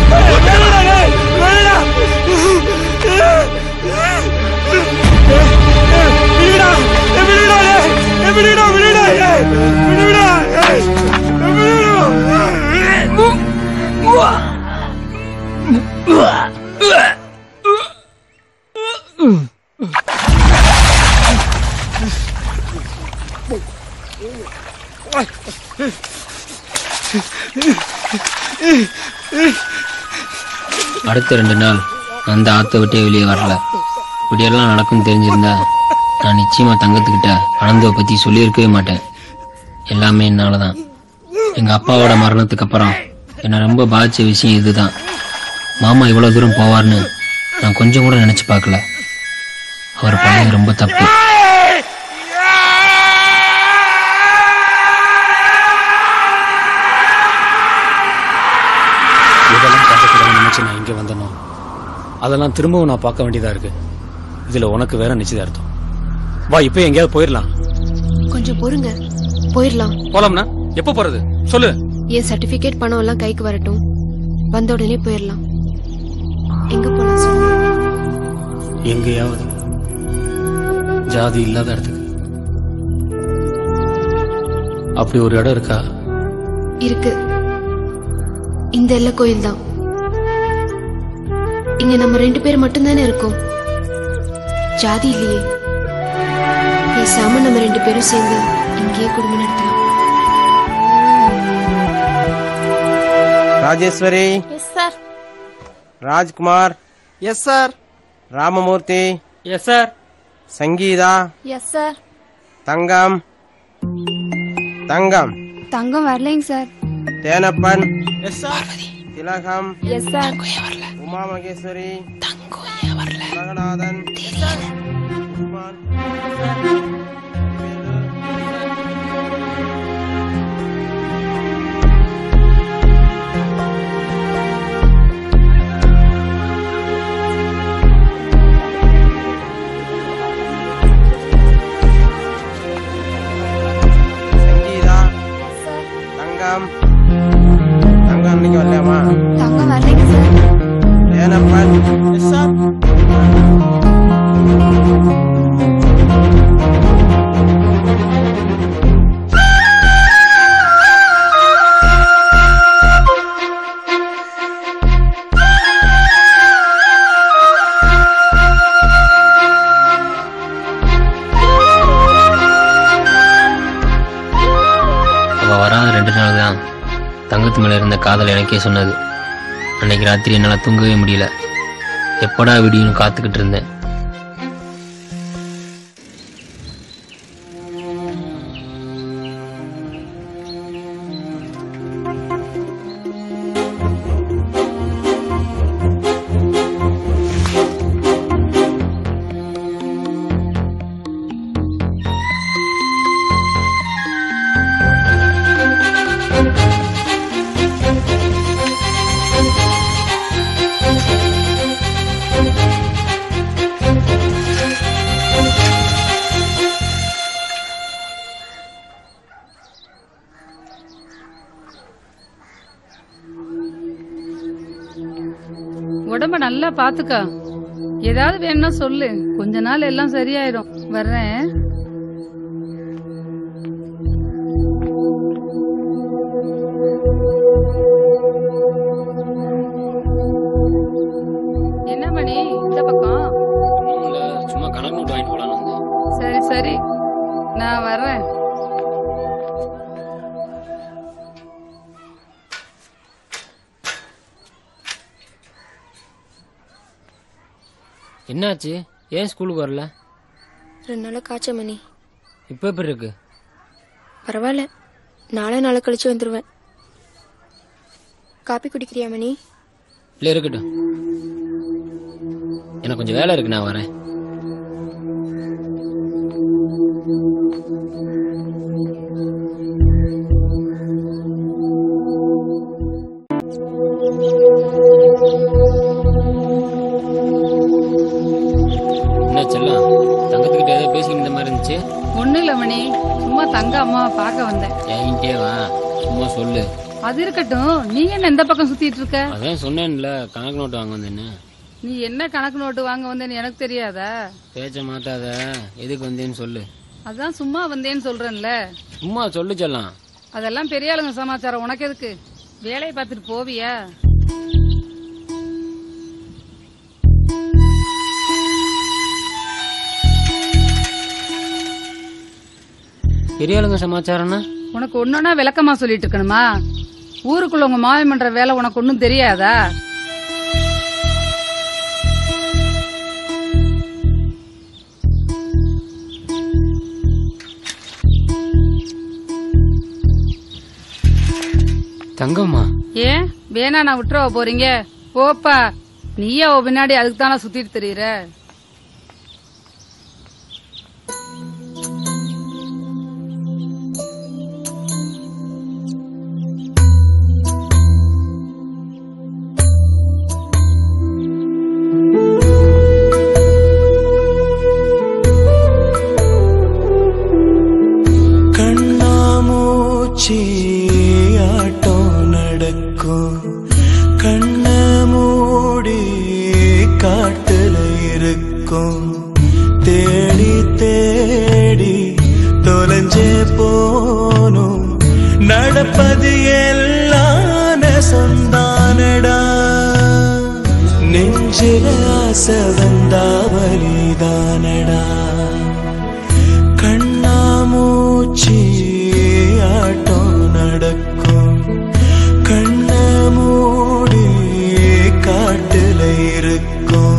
அடுத்த ரெண்டு நாள் அந்த ஆத்த விட்டே வெளியே வரல இப்படியெல்லாம் நடக்கும் தெரிஞ்சிருந்தா நான் நிச்சயமா தங்கத்துக்கிட்ட அனந்துவை பத்தி சொல்லியிருக்கவே மாட்டேன் எல்லாமே என்னாலதான் எங்க அப்பாவோட மரணத்துக்கு அப்புறம் என்னை ரொம்ப பாதிச்ச விஷயம் இதுதான் மாமா இவ்வளவு தூரம் போவார்னு நான் கொஞ்சம் கூட நினைச்சு பார்க்கல அவர் பண்ணது ரொம்ப தப்பு இதெல்லாம் பார்க்கக்கூடாதுன்னு நினைச்சு நான் இங்க வந்தனோ அதெல்லாம் திரும்பவும் நான் பார்க்க வேண்டியதா இருக்கு இதுல உனக்கு வேற நிச்சயதார்த்தம் வா இப்போ எங்கேயாவது போயிடலாம் கொஞ்சம் பொறுங்க போயிடலாம் போலாம்னா எப்போ போறது சொல்லு என் சர்டிபிகேட் பணம் எல்லாம் கைக்கு வரட்டும் வந்த உடனே போயிடலாம் எங்க போலாம் சொல்லுங்க எங்கேயாவது ஜாதி இல்லாத இடத்துக்கு அப்படி ஒரு இடம் இருக்கா இருக்கு இந்த எல்லை கோயில் தான் இங்க நம்ம ரெண்டு பேர் மட்டும்தானே இருக்கோம் ஜாதி இல்லையே பேசாம நம்ம ரெண்டு பேரும் சேர்ந்து இங்கேயே குடும்பம் நடத்தலாம் Rajeswari yes sir Rajkumar yes sir Ramamoorthy yes sir Sangeetha yes sir Thangam Thangam Thangam வரலைங்க sir Thenappan Thilagam yes sir Uma Maheswari Ulaganathan Usman Sangeetha Thangam Thangam இன்னைக்கு வரலையாமா தங்கம் வரலைங்க சார் ஏனப்பன் தங்கத்து மேல இருந்த காதல் எனக்கே சொன்னது அன்னைக்கு ராத்திரி என்னால தூங்கவே முடியல எப்படா விடியும் காத்துக்கிட்டு இருந்தேன் உடம்ப நல்லா பாத்துக்கோ ஏதாவது வேணும்னா சொல்லு கொஞ்ச நாள் எல்லாம் சரியாயிடும் வர்றேன் என்ன மணி இந்த பக்கம் சும்மா கணக்கு நோட்டு வாங்கிட்டு போலான்னு சரி சரி நான் வர்றேன் என்னாச்சு ஏன் ஸ்கூலுக்கு வரல ரெண்டு நாள் காய்ச்ச மணி இப்போ எப்படி இருக்கு பரவாயில்ல நாளை நாளை கழிச்சு வந்துருவேன் காப்பி குடிக்கிறியா மணி இல்லை இருக்கட்டும் எனக்கு கொஞ்சம் வேலை இருக்கு நான் வரேன் என்ன செல்லம் தங்கத்துக்கிட்ட ஏதோ பேசிக்கிட்டு இந்த மாதிரி இருந்துச்சு ஒண்ணும் இல்ல மணி சும்மா தங்க அம்மாவை பார்க்க வந்தேன் என்கிட்டே வா சும்மா சொல்லு அது இருக்கட்டும் நீ என்ன இந்த பக்கம் சுத்திட்டு இருக்க அதான் சொன்னேன்ல கணக்கு நோட்டு வாங்க வந்தேன்னு நீ என்ன கணக்கு நோட்டு வாங்க வந்தேன்னு எனக்கு தெரியாதா பேச்ச மாத்தாத எதுக்கு வந்தேன்னு சொல்லு அதான் சும்மா வந்தேன்னு சொல்றேன்ல சும்மா சொல்லு செல்லம் அதெல்லாம் பெரிய ஆளுங்க சமாச்சாரம் உனக்கு எதுக்கு வேலையை பார்த்துட்டு போவியா பெரிய ஆளுங்க சமாச்சாரம்னா உனக்கு ஒண்ணுன்னா விளக்கமா சொல்லிட்டு இருக்கணுமா ஊருக்குள்ள உங்க மாயம் பண்ற வேலை உனக்கு ஒண்ணும் தெரியாதா தங்கம்மா ஏன் வேணா நான் விட்டுறவா போறீங்க போப்பா நீயே அவ பின்னாடி அதுக்கு தானே சுத்திட்டு தெரியுற கண்ணாமூச்சி ஆட்டம் நடக்கும் கண்ண மூடி காட்டுல இருக்கும் தேடி தேடி தொலைஞ்சே போனும் நடப்பது எல்லாம் சொந்தானடா நெஞ்சில ஆசை வந்தா வலிதானடா கண்ணாமூச்சி ஆட்டம் நடக்கும் கண்ண மூடி காட்டுல இருக்கும்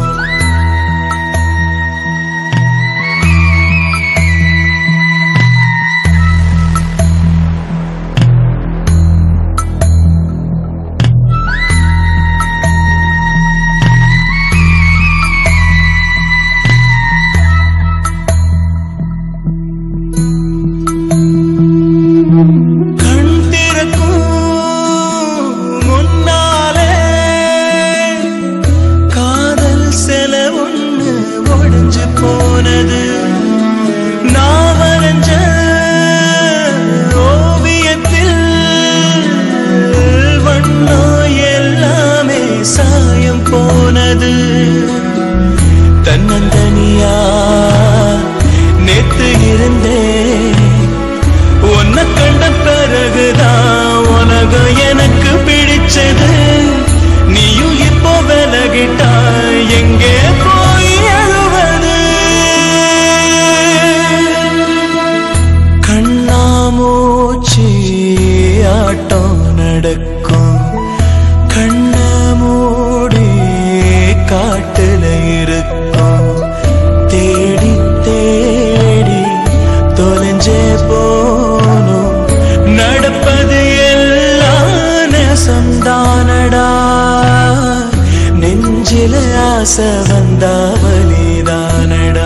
நெஞ்சில ஆசை வந்தாவலிதானடா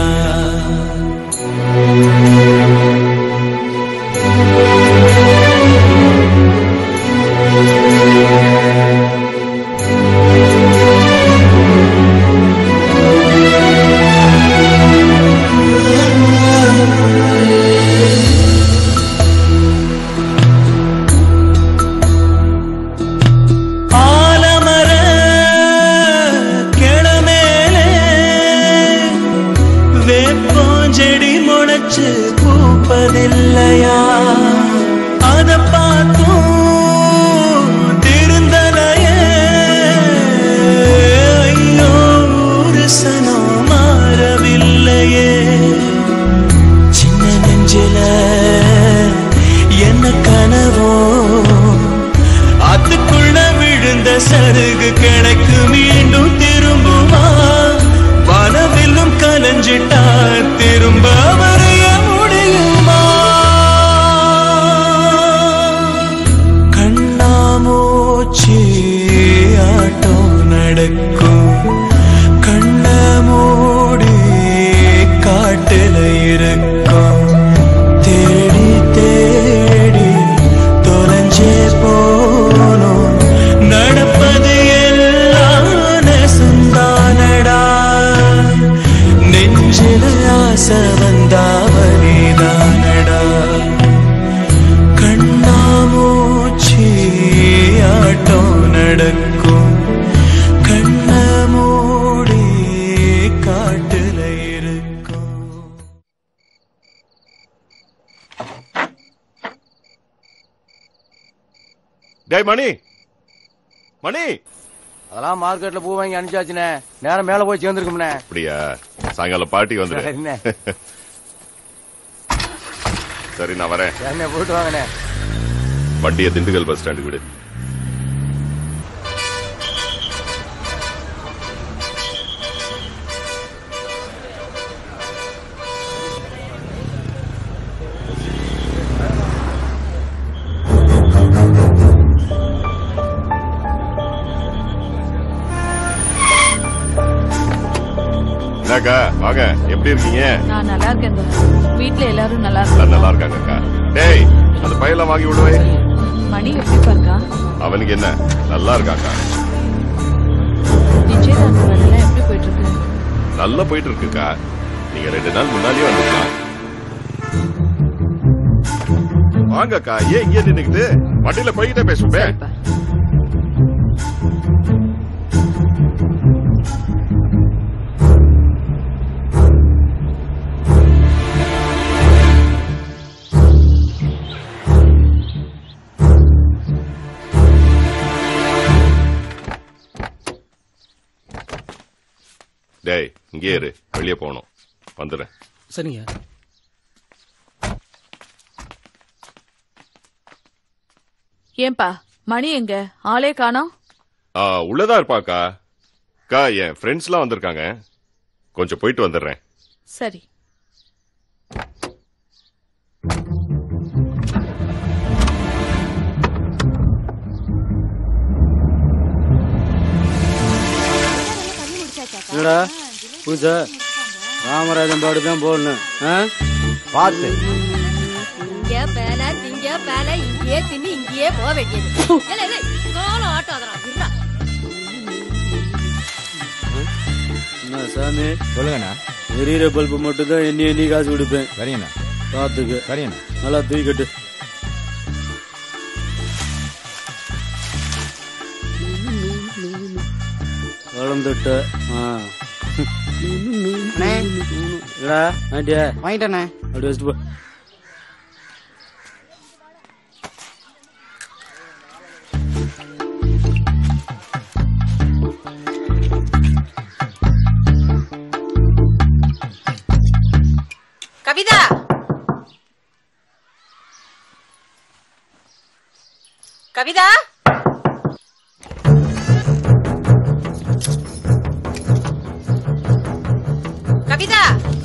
ஆலமர கிளமேலே வேப்போஞ்செடி முளைச்சு பூப்பதில்லையா அத பார்த்தும் திருந்தலையே ஐயோ ஒரு சனம் மாறவில்லையே சின்ன நெஞ்சில என்ன கனவோ அதுக்குள்ள விழுந்த சருகு கணக்கு மீண்டும் திரும்புமா வனவிலும் கலைஞ்சிட்டா திரும்ப வரைய முடியுமா கண்ணாமூச்சி ஆட்டம் நடக்கும் கண்ண மூடி காட்டுல இருக்கும் தேடி தேடி தொலைஞ்சே போனோம் நடப்பது எல்லாம் நெசந்தானடா நெஞ்சில ஆசை வந்தாவலிதானடா கண்ணாமூச்சி ஆட்டம் நடக்கும் கண்ண மூடி காட்டுல இருக்கும் டேய் மணி மணி அதெல்லாம் மார்க்கெட்ல பூ வாங்கி அனுப்பிச்சாச்சுனே நேரம் மேல போய் சேர்ந்துருக்கும்னே அப்படியா சாயங்காலம் பாட்டி வந்துடு சரிண்ணே. சரி நான் வரேன் சரிண்ணே போயிட்டு வாங்கண்ணே வண்டியை திண்டுக்கல் பஸ் ஸ்டாண்டுக்கு விடு என்னக்கா வாங்க எப்படி இருக்கீங்க நான் நல்லா இருக்கேன் தோழா. வீட்ல எல்லாரும் நல்லா எல்லாம் நல்லா இருக்காங்க இருக்காங்கக்கா டேய் அந்த பையெல்லாம் வாங்கி விடுவே மணி எப்படி இருக்கா அவனுக்கு என்ன நல்லா இருக்காக்கா நிச்சயதார்த்த வேலைலாம் எப்படி போயிட்டு இருக்கு நல்லா போயிட்டு இருக்குக்கா நீங்க ரெண்டு நாள் முன்னாடியே வந்துருக்கலாம் வாங்கக்கா ஏன் இங்கே நின்னுக்கிட்டு வண்டியில போய்கிட்டே பேசுவே டேய் இங்கே இரு வெளியே போகணும் வந்துடுறேன் சரிங்க ஏன்பா மணி எங்க ஆளே காணோம் ஆ, உள்ளதா இருப்பாக்கா அக்கா என் ஃப்ரெண்ட்ஸ்லாம் வந்திருக்காங்க கொஞ்சம் போயிட்டு வந்துடுறேன் சரி என்னடா பூஜா ராமராஜன் பாடு தான் போடணும் ஆ? பார்த்து இங்க பேல திங்க பேல இங்கேயே தின்னு இங்கேயே போக வேண்டியது ஏலே, ஏலே, காலம் ஆட்டாதடா, விட்றா. என்ன சாமி சொல்லுங்கண்ணா எரியிற பல்பு மட்டும் தான் எண்ணி எண்ணி காசு கொடுப்பேன் சரிங்கண்ணா பார்த்துக்க சரிங்கண்ணா நல்லா தூக்கிட்டு வளர்ந்துட்ட ஆ அண்ணே. இல்லடா ஆண்டியா வாங்கிட்டேண்ணே அப்படி வச்சுட்டு போ கவிதா கவிதா கவிதா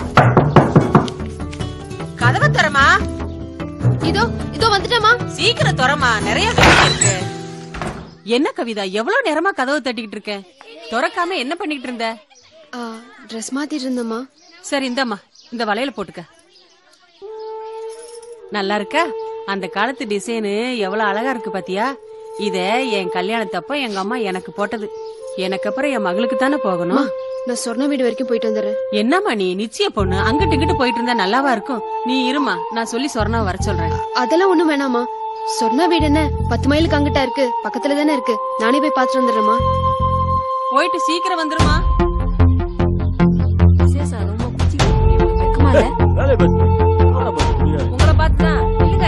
கதவை திறமா இதோ இதோ வந்துட்டேமா சீக்கிரம் திறமா நிறைய வேலை இருக்கு என்ன கவிதா எவ்வளவு நேரமா கதவு தட்டிக்கிட்டு இருக்க திறக்காம என்ன பண்ணிட்டு இருந்த ட்ரெஸ் மாத்திட்டு இருந்தம்மா சரி இந்தாம்மா இந்த வளையல போட்டுக்க நல்லா இருக்கா அந்த காலத்து டிசைனு எவ்வளவு அழகா இருக்கு பாத்தியா இத என் கல்யாணத்தப்ப எங்க அம்மா எனக்கு போட்டது எனக்கு அப்புறம் என் மகளுக்கு தானே போகணும் நான் சொர்ண வீடு வரைக்கும் போயிட்டு வந்துடுறேன் என்னம்மா நீ நிச்சய பொண்ணு அங்கிட்டு இங்கிட்டு போயிட்டு இருந்தா நல்லாவா இருக்கும் நீ இருமா நான் சொல்லி சொர்ணா வர சொல்றேன் அதெல்லாம் ஒண்ணும் வேணாமா சொர்ணா வீடு என்ன பத்து மைலுக்கு அங்கிட்டா இருக்கு பக்கத்துல தானே இருக்கு நானே போய் பாத்துட்டு வந்துடுறேம்மா போயிட்டு சீக்கிரம் வந்துருமா உங்களை பார்த்துதான் இல்லைங்க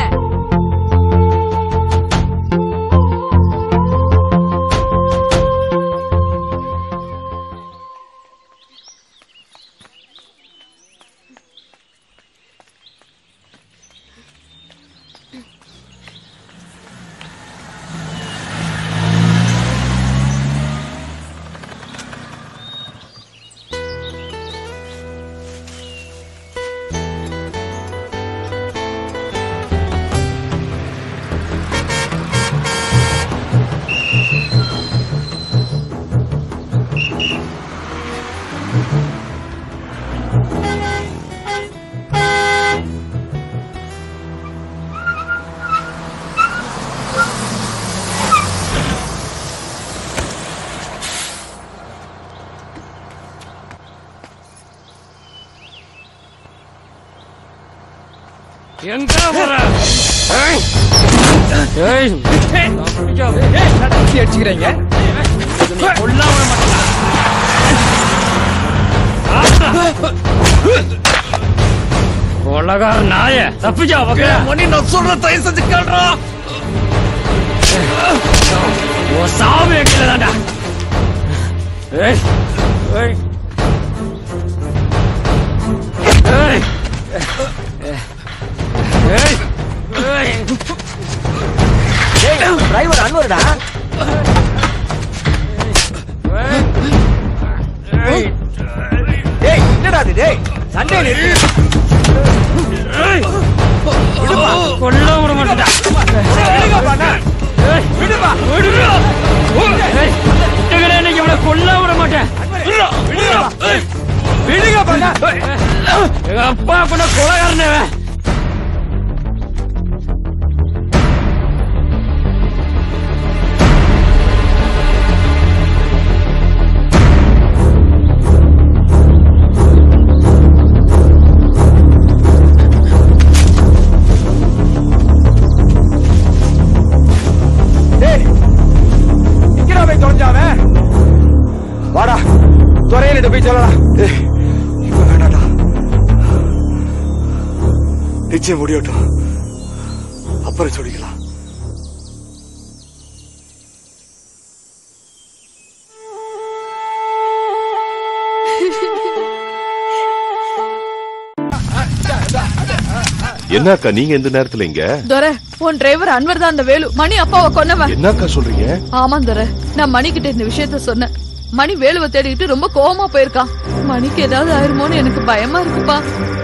எங்க போற ஏய் ஏய் அடிச்சுக்கிறீங்க கொல்லாம கொலகார நாய தப்பிச்சா மணி நான் சொல்ற தயவு செஞ்சு கேள்றா ஓ சாவு எங்கிட்ட தாண்டா ஏய் ஏய் ஏய் ஏய் ஏய் டிரைவர் அன்வர்டா டேய் என்னடா இது டேய் சண்டே நிறுத்து கொல்ல விட மாட்டேடா விடுப்பா இன்னைக்கு இவனை கொல்ல விட மாட்டேன் விடுங்க பண்ண எங்க அப்பா பண்ண கொலகாரனே டேய் இங்கடா போய் தொலைஞ்சாவே வாடா துறையிலிட்டு போய் சொல்லலாம் டேய் இப்ப வேணாடா நிச்சயம் முடியட்டும் அப்புறம் சொல்லிக்கலாம் என்னக்கா நீங்க எந்த நேரத்துல இங்க துரை உன் டிரைவர் அன்வர் தான் அந்த வேலு மணி அப்பாவை கொன்னவன் என்னக்கா சொல்றீங்க ஆமா துரை நான் மணிக்கிட்ட இந்த விஷயத்த சொன்னேன் மணி வேலுவை தேடிக்கிட்டு ரொம்ப கோவமா போயிருக்கான் மணிக்கு ஏதாவது ஆயிருமோன்னு எனக்கு பயமா இருக்குப்பா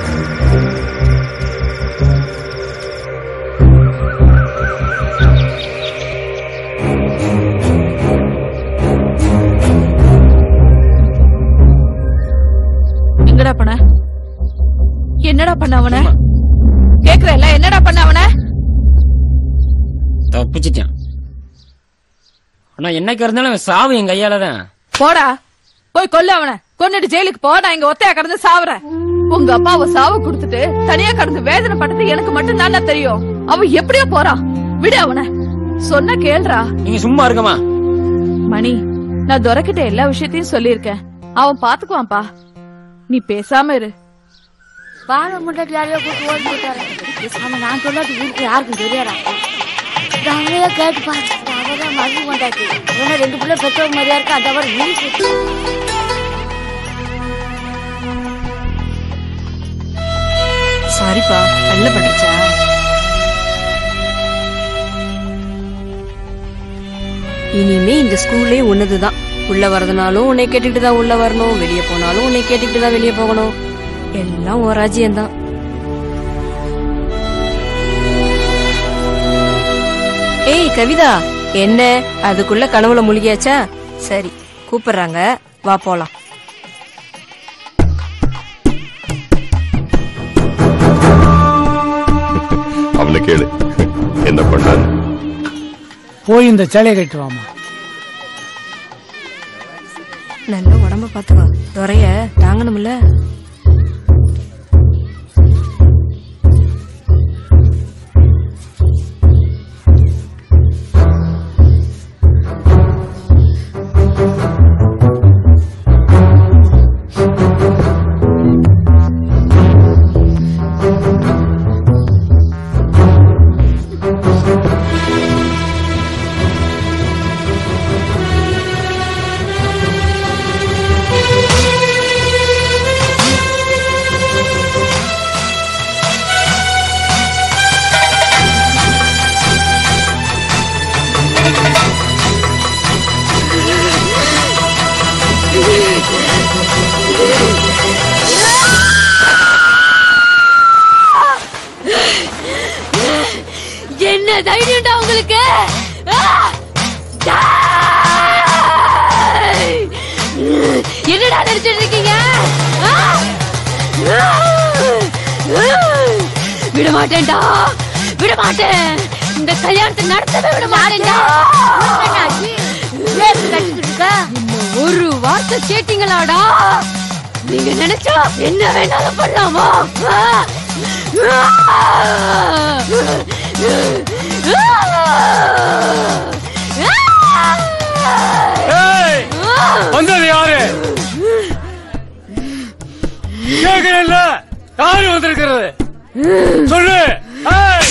எங்கடா பண்ண என்னடா பண்ண அவன கேக்குறேன்ல என்னடா பண்ண அவன தப்பிச்சிட்டேன் ஆனா என்னைக்கு இருந்தாலும் அவன் சாவு என் கையால தான் போடா போய் கொல்லு அவன கொன்னுட்டு ஜெயிலுக்கு போ நான் இங்க ஒத்தையா கடந்து சாவுறேன் உங்க அப்பாவை சாவு கொடுத்துட்டு தனியா கடந்து வேதனை பட்டது எனக்கு மட்டும் தானே தெரியும் அவன் எப்படியோ போறான் விடு அவன சொன்ன கேள்றா நீங்க சும்மா இருக்கமா மணி நான் துரைக்கிட்ட எல்லா விஷயத்தையும் சொல்லியிருக்கேன் அவன் பாத்துக்குவான்ப்பா நீ பேசாம இரு வாழ முன்னாடி யாரையோ கூட்டு ஓடி போயிட்டாரு பேசாம நான் சொல்லாது வீட்டுக்கு யாருக்கும் தெரியாதா அவனையே கேட்டு பாரு அவதான் மருந்து கொண்டாச்சு இவனை ரெண்டு பிள்ளை பெற்றவங்க மாதிரியா இருக்கு அந்த அவர் வீட்டு சாரிப்பா கல்ல பட்டுச்சா இனிமே இந்த ஸ்கூல்லே ஒன்னதுதான் உள்ள வரதுனாலும் உன்னை கேட்டுட்டு தான் உள்ள வரணும் வெளியே போனாலும் உன்னை கேட்டுட்டு தான் வெளியே போகணும் எல்லாம் ஒரு ராஜ்யம்தான் ஏய் கவிதா என்ன அதுக்குள்ள கனவுல முழுகியாச்சா சரி கூப்பிடுறாங்க வா போலாம் அவனை கேளு என்ன பண்ணான்னு போய் இந்த சேலையை கட்டு வாமா நல்ல உடம்ப பாத்துக்கோ துறைய தாங்கணும்ல என்ன தைரியம்டா உங்களுக்கு ஆ! டேய்! என்னடா நினைச்சிட்டு இருக்கீங்க ஆ! ஆ! விட மாட்டேன்டா விட மாட்டேன் இந்த கல்யாணத்தை நடத்தவே விட மாட்டேன்டா ஒரு வார்த்தை கேட்டீங்களாடா நீங்க நினைச்சா என்ன வேணாலும் பண்ணலாமா ஆ! ஏய் வந்தது யாரு கேக்குறேன்ல யாரு வந்திருக்கிறது சொல்லு ஏய்!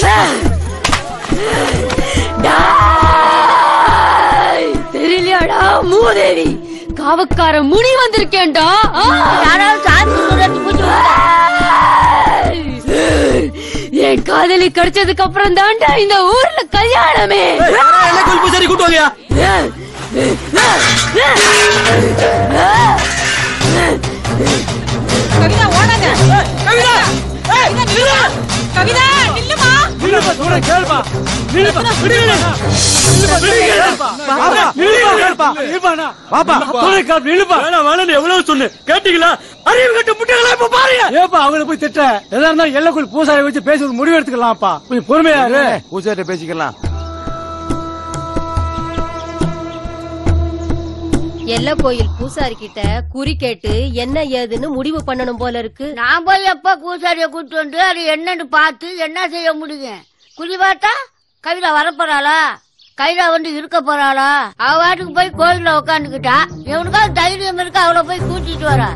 டேய்! தெரியலையாடா மூதேவி காவக்கார முனி வந்திருக்கேன்டா ஆ! என் காதலி கிடைச்சதுக்கு அப்புறம் தான்டா இந்த ஊர்ல கல்யாணமே சரி கூட்டு வாங்கயா கவிதா ஓடாத கவிதா கவிதா கவிதா நில்லுமா நில்லுப்பா, சொல்றேன் கேளுப்பா. நில்லுப்பா, விடுங்க. நில்லுப்பா, விடுங்க, கேளுப்பா. பாப்பா, நில்லுப்பா, கேளுப்பா. நில்லுப்பாண்ணா. சொல்றேன் கேளு, நில்லுப்பா. ஏப்பா, அவங்கள போய் திட்ட. எதா இருந்தாலும் எல்லைக்குள் பூசாரி வச்சு பேசி ஒரு முடிவு எடுத்துக்கலாம்ப்பா கொஞ்சம் பொறுமையா இரு பூசாரிட்ட பேசிக்கலாம் எல்ல கோயில் பூசாரி கிட்ட குறி கேட்டு என்ன ஏதுன்னு முடிவு பண்ணணும் போல இருக்கு நான் போய் எப்ப பூசாரிய கூட்டு வந்து அது என்னன்னு பார்த்து என்ன செய்ய முடியும் குறி பார்த்தா கவிதா வரப்போறாளா கைதா வந்து இருக்க போறாளா அவ வாட்டுக்கு போய் கோயில்ல உட்காந்துக்கிட்டா இவனுக்காவது தைரியம் இருக்கு அவளை போய் கூட்டிட்டு வரா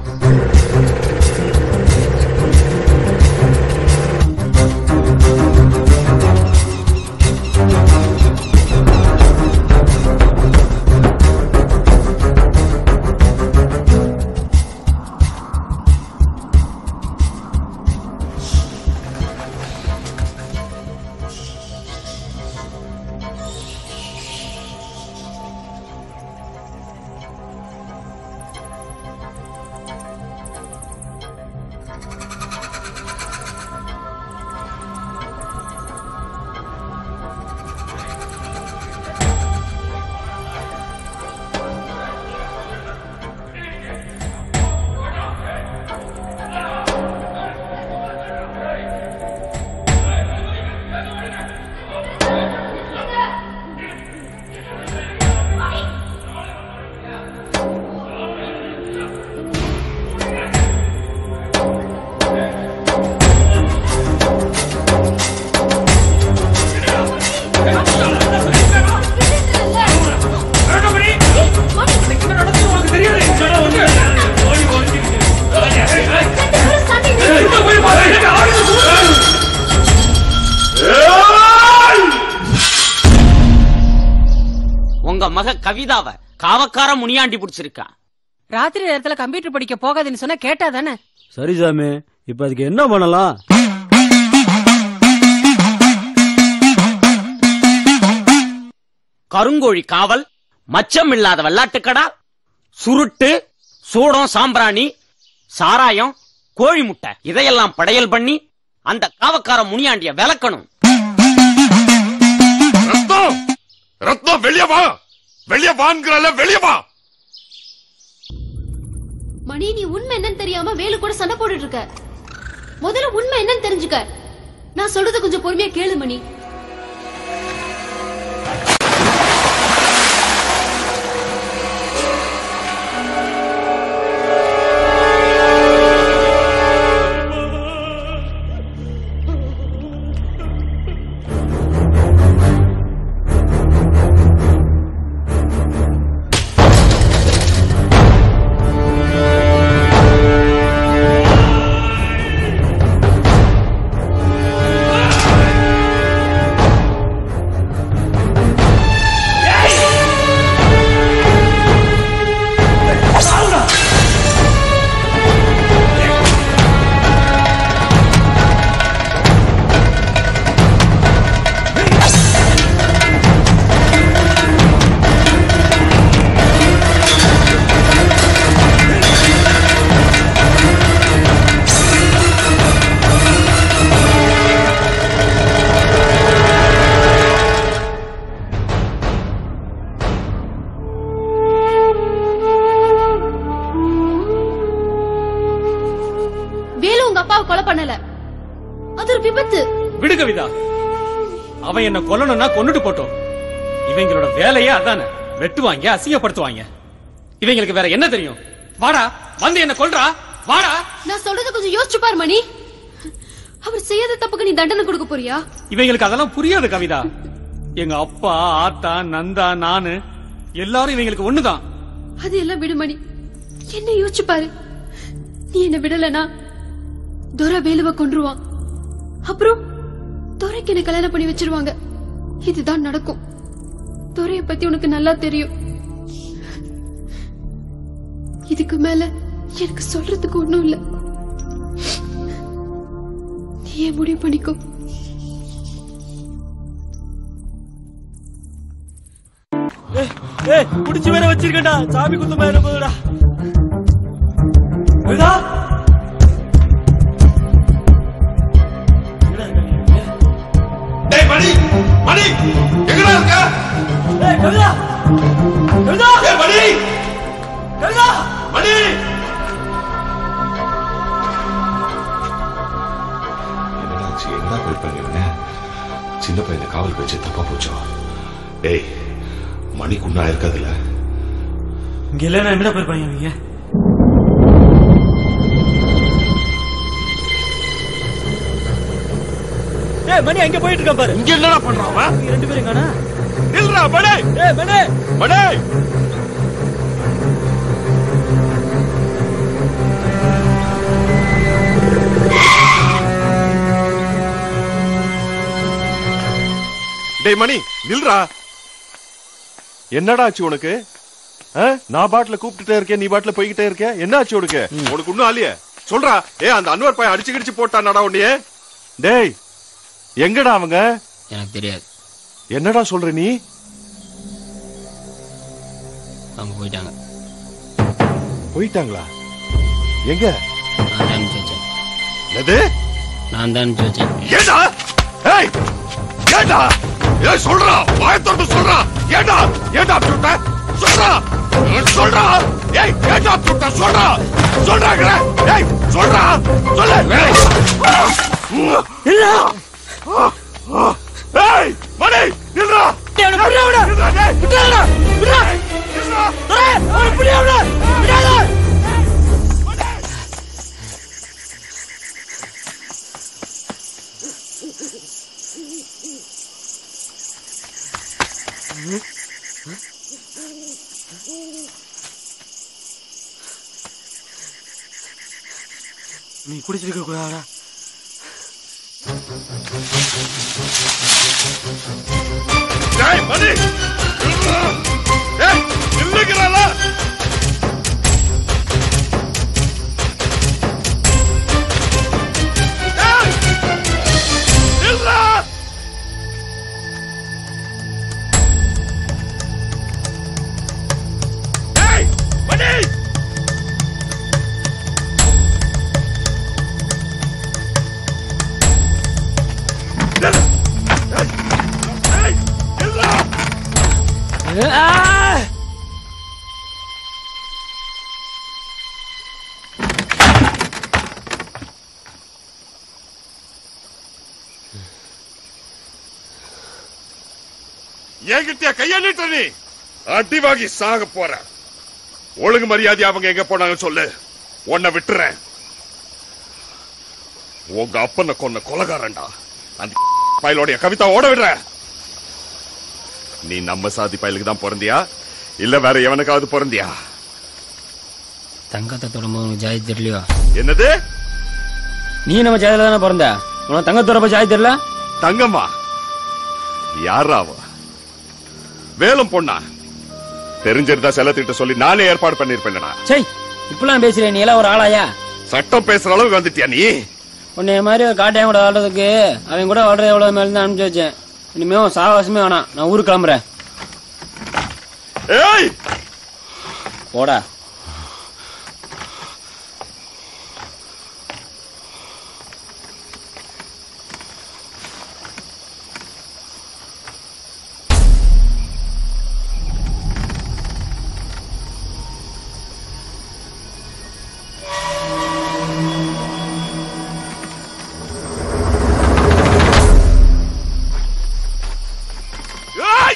உங்க மக கவிதாவ காவக்கார முனியாண்டி புடிச்சிருக்கான் ராத்திரி நேரத்துல கம்ப்யூட்டர் படிக்க போகாதுன்னு சொன்னா கேட்டா தானே சரி சாமி இப்ப அதுக்கு என்ன பண்ணலாம் கருங்கோழி காவல் மச்சம் இல்லாத வெள்ளாட்டுக்கடா சுருட்டு சூடம் சாம்பிராணி சாராயம் கோழி முட்டை இதையெல்லாம் படையல் பண்ணி அந்த காவக்கார முனியாண்டிய விளக்கணும் ரத்தம், ரத்னம் வெளிய வா வெளிய வாங்கிறல வெளிய வா மணி நீ உண்மை என்னன்னு தெரியாம வேலு கூட சண்டை போட்டுட்டு இருக்க முதல்ல உண்மை என்னன்னு தெரிஞ்சுக்க நான் சொல்றத கொஞ்சம் பொறுமையா கேளு மணி வேலு உங்க அப்பாவை கொலை பண்ணல அது ஒரு விபத்து விடு கவிதா அவன் என்ன கொல்லணும்னா கொன்னுட்டு போட்டோம் இவங்களோட வேலையே அதானே வெட்டுவாங்க அசிங்கப்படுத்துவாங்க இவங்களுக்கு வேற என்ன தெரியும் வாடா வந்து என்ன கொல்றா வாடா நான் சொல்றத கொஞ்சம் யோசிச்சு பாரு மணி அவர் செய்யாத தப்புக்கு நீ தண்டனை கொடுக்க போறியா இவங்களுக்கு அதெல்லாம் புரியாது கவிதா எங்க அப்பா ஆத்தா நந்தா நானு எல்லாரும் இவங்களுக்கு ஒண்ணுதான் அது எல்லாம் விடு மணி என்ன யோசிச்சு பாரு நீ என்ன விடலனா துரை வேலுவை கொன்றுவான் அப்புறம் துரைக்கு என்ன கல்யாணம் பண்ணி வச்சிருவாங்க இதுதான் நடக்கும் துரைய பத்தி உனக்கு நல்லா தெரியும் இதுக்கு மேல எனக்கு சொல்றதுக்கு ஒண்ணும் இல்ல நீயே முடிவு பண்ணிக்கோ ஏய் புடிச்சு வேற வச்சிருக்கேன்டா சாமி குத்தமா இருப்பதுடா கவிதா டேய் மணி மணி எங்கடா இருக்க ஏய் கவிதா கவிதா ஏய் மணி கவிதா மணி என்னடாச்சு எங்கடா போயிருப்பாங்க இவங்க சின்ன பையனை காவல் வச்சு தப்பா போச்சோ டேய் மணிக்கு ஒன்னும் ஆயிருக்காதுல்ல இங்க இல்லைன்னா எங்கடா போயிருப்பாங்க நீங்க ஏய் மணி அங்க போயிட்டு இருக்கான் பாரு இங்க என்னடா பண்றான் அவன் இங்க ரெண்டு பேரும் காணா நில்றா மணி ஏய் மணி மணி டேய் மணி நில்றா என்னடா ஆச்சு உனக்கு ஆ? நான் பாட்டுல கூப்பிட்டுட்டே இருக்கேன் நீ பாட்டுல போய்கிட்டே இருக்க என்ன ஆச்சு உனக்கு உனக்கு ஒண்ணும் ஆலியே சொல்றா ஏ அந்த அன்வர் பையன் அடிச்சு கிடிச்சு போட்டானடா உன்னைய டேய் எங்கடா அவங்க எனக்கு தெரியாது என்னடா சொல்ற நீ அவங்க போயிட்டாங்க போயிட்டாங்களா எங்க நான் தான் அனுப்பிச்சு வச்சேன் எது நான் தான் அனுப்பிச்சு வச்சேன் ஏடா ஏய் ஏடா ஏய் சொல்றா வாய தொட்டு சொல்றா ஏடா ஏடா சுட்ட சொல்றா சொல்றா ஏய் ஏடா சுட்ட சொல்றா சொல்றாங்கடா ஏய் சொல்றா சொல்லு ஏய் இல்ல ஏய் மணி நில்றா நில்றா டேய் விட்டுடா விட்டுடா நில்றா டேய் அவன புடியாடா விடாத நீ குடிச்சிருக்க கூடாதா டேய் மணி நில்றா ஏய் நில்லுங்கறல ஏய் நில்றா ஏய் மணி நில்லு ஏய் ஏய் நில்றா என்கிட்டயா கையாளிட்ட நீ அடி வாங்கி சாக போற ஒழுங்கு மரியாதை அவங்க எங்க போனாங்க சொல்லு உன்னை விட்டுறேன் உங்க அப்பனை கொன்ன கொலகாரன்டா அந்த பயலோடைய கவிதா ஓட விடுற நீ நம்ம சாதி பயலுக்கு தான் பிறந்தியா இல்ல வேற எவனுக்காவது பிறந்தியா தங்கத்தை தொடர்பு உனக்கு ஜாதி தெரியலையோ என்னது நீ நம்ம ஜாதியில தானே பிறந்த உனக்கு தங்கத்தோட ஜாதி தெரியல தங்கம்மா யாரா அவ வேலும் பொண்ணா தெரிஞ்சிருந்தா செல்லத்திட்ட சொல்லி நானே ஏற்பாடு பண்ணிருப்பேன்டா சை இப்பெல்லாம் பேசுறேன் நீ எல்லாம் ஒரு ஆளாயா சட்டம் பேசுற அளவுக்கு வந்துட்டியா நீ உன்னை மாதிரி காட்டையன் கூட வாழ்றதுக்கு அவன் கூட வாழ்றது எவ்வளவு மேல தான் அனுப்பிச்சு வச்சேன் இனிமே உன் சாவாசமே வேணாம் நான் ஊருக்கு கிளம்புறேன் ஏய் போடா ஏய்!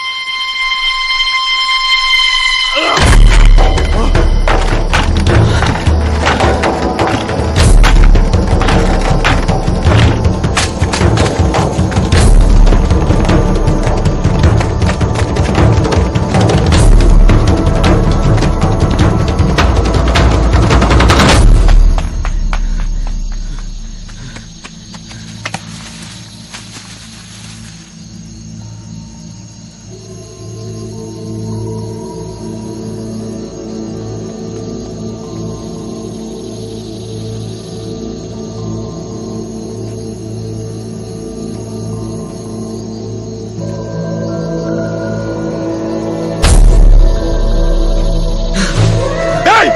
ஏய்!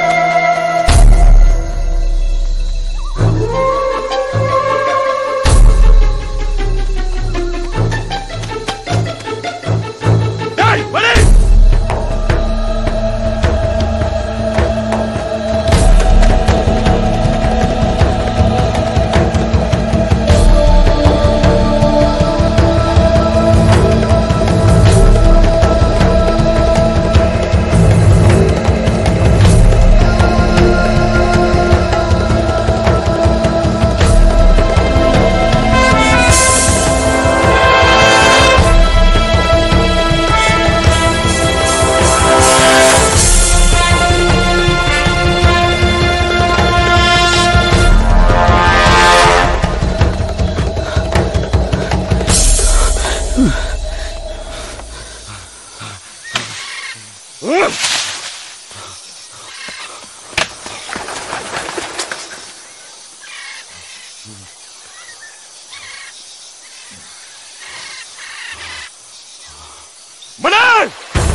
ஏய், வலி! மணி!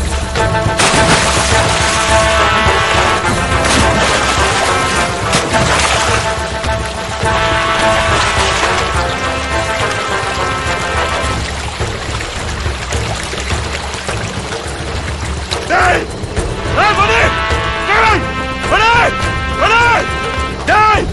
டேய்! டேய், மணி! டேய்! மணி! மணி! டேய்!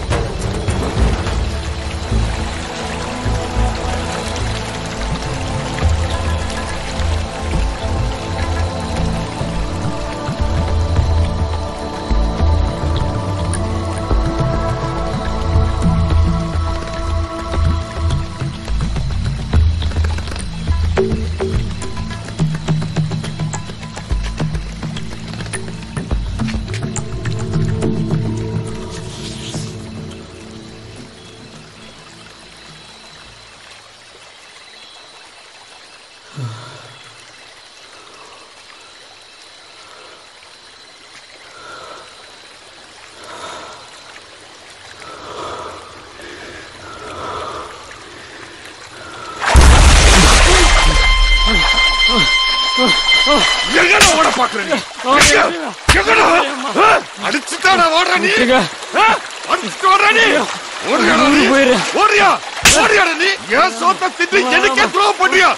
எங்கடா ஓட பாக்குற நீ எங்க? எங்கடா ஆ? அடிச்சுட்டாடா ஓடுற நீ ஆ? அடிச்சுட்டு ஓடுற நீ ஓடுறியாடா நீ ஓடுறியா ஓடுறியாடா நீ ஏன் சோத்த திட்டு எனக்கே த்ரோ பண்ணியா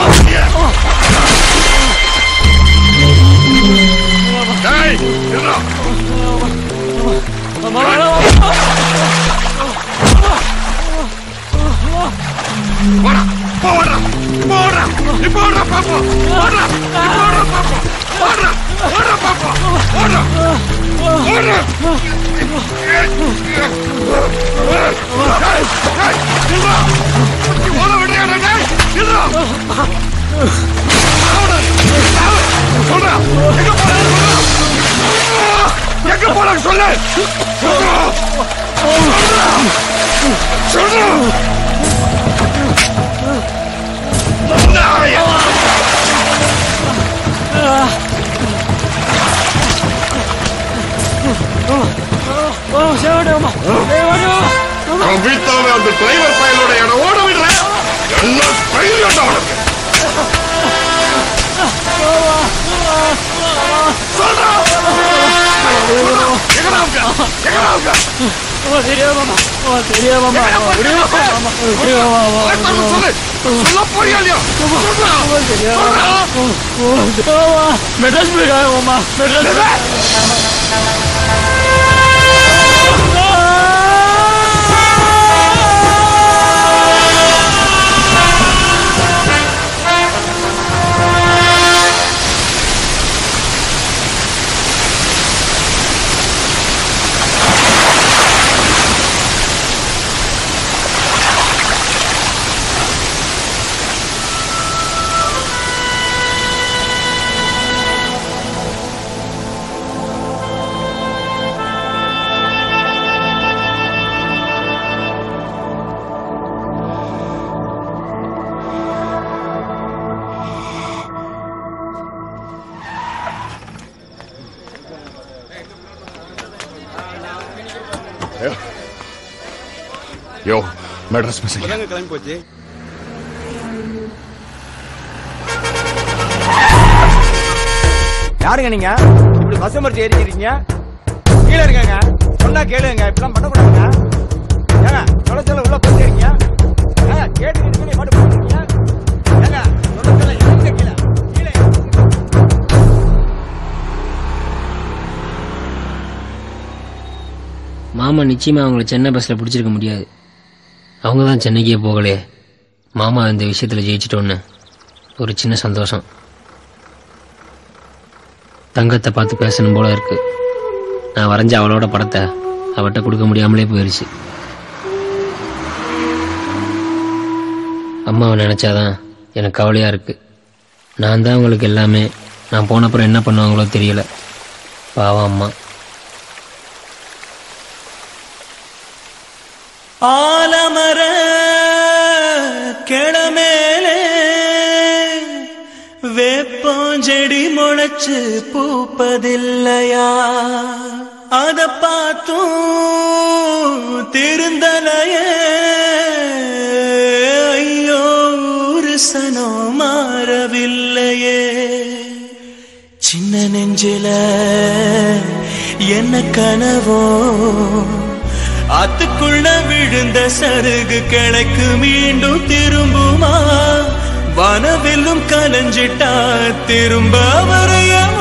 டேய் இருடா. வாடா போடுறா போடுறா நீ போடுறா பாப்போம் போடுறா நீ போடுறா பாப்போம் போடுறா போடுறா பாப்போம் போடுறா போடுறா ஓட விடுறியா டேய் இல்லடா சொல்றா எங்க போற எங்க போற சொல்லு சொல்றா வீட்டாவே அந்த டிரைவர் பயலோட இடம் ஓட விடுறேன் எல்லாம் தைரியம் அவனுக்கு சொல்றா எங்கடா அவங்க எங்கடா அவங்க சொல்ல போறியா இல்லையா மெட்ராஸ் போயிருக்காங்க மெட்ராஸ் யோ மெட்ராஸ் மிஸ் கிளம்பி போச்சு யாருங்க நீங்க இப்படி பஸ் மறிச்சு ஏறிக்கிறீங்க கீழே இருக்காங்க சொன்னா கேளுங்க இப்படிலாம் பண்ணக்கூடாதுங்க ஏங்க சொல்ல சொல்ல உள்ள போயிட்டே இருக்கீங்க ஏங்க கேட்டு இருக்கீங்க பாட்டு போட்டுருக்கீங்க ஏங்க சொல்ல சொல்ல எங்க கீழே கீழே மாமா நிச்சயமா அவங்கள சென்னை பஸ்ல பிடிச்சிருக்க முடியாது அவங்க தான் சென்னைக்கே போகலையே மாமா இந்த விஷயத்துல ஜெயிச்சிட்டோன்னு ஒரு சின்ன சந்தோஷம் தங்கத்தை பார்த்து பேசணும் போல இருக்கு நான் வரைஞ்ச அவளோட படத்தை அவட்ட கொடுக்க முடியாமலே போயிருச்சு அம்மாவை நினைச்சாதான் எனக்கு கவலையா இருக்கு நான் தான் அவங்களுக்கு எல்லாமே நான் போனப்புறம் என்ன பண்ணுவாங்களோ தெரியல பாவம் அம்மா ஆலமர கிளமேலே வேப்பஞ்செடி முளைச்சு பூப்பதில்லையா அத பார்த்தும் திருந்தலையே ஐயோ ஒரு சனம் மாறவில்லையே சின்ன நெஞ்சில என்ன கனவோ ஆத்துக்குள்ள விழுந்த சருகு கிழக்கு மீண்டும் திரும்புமா வானவில்லும் கலைஞ்சிட்டா திரும்ப வரைய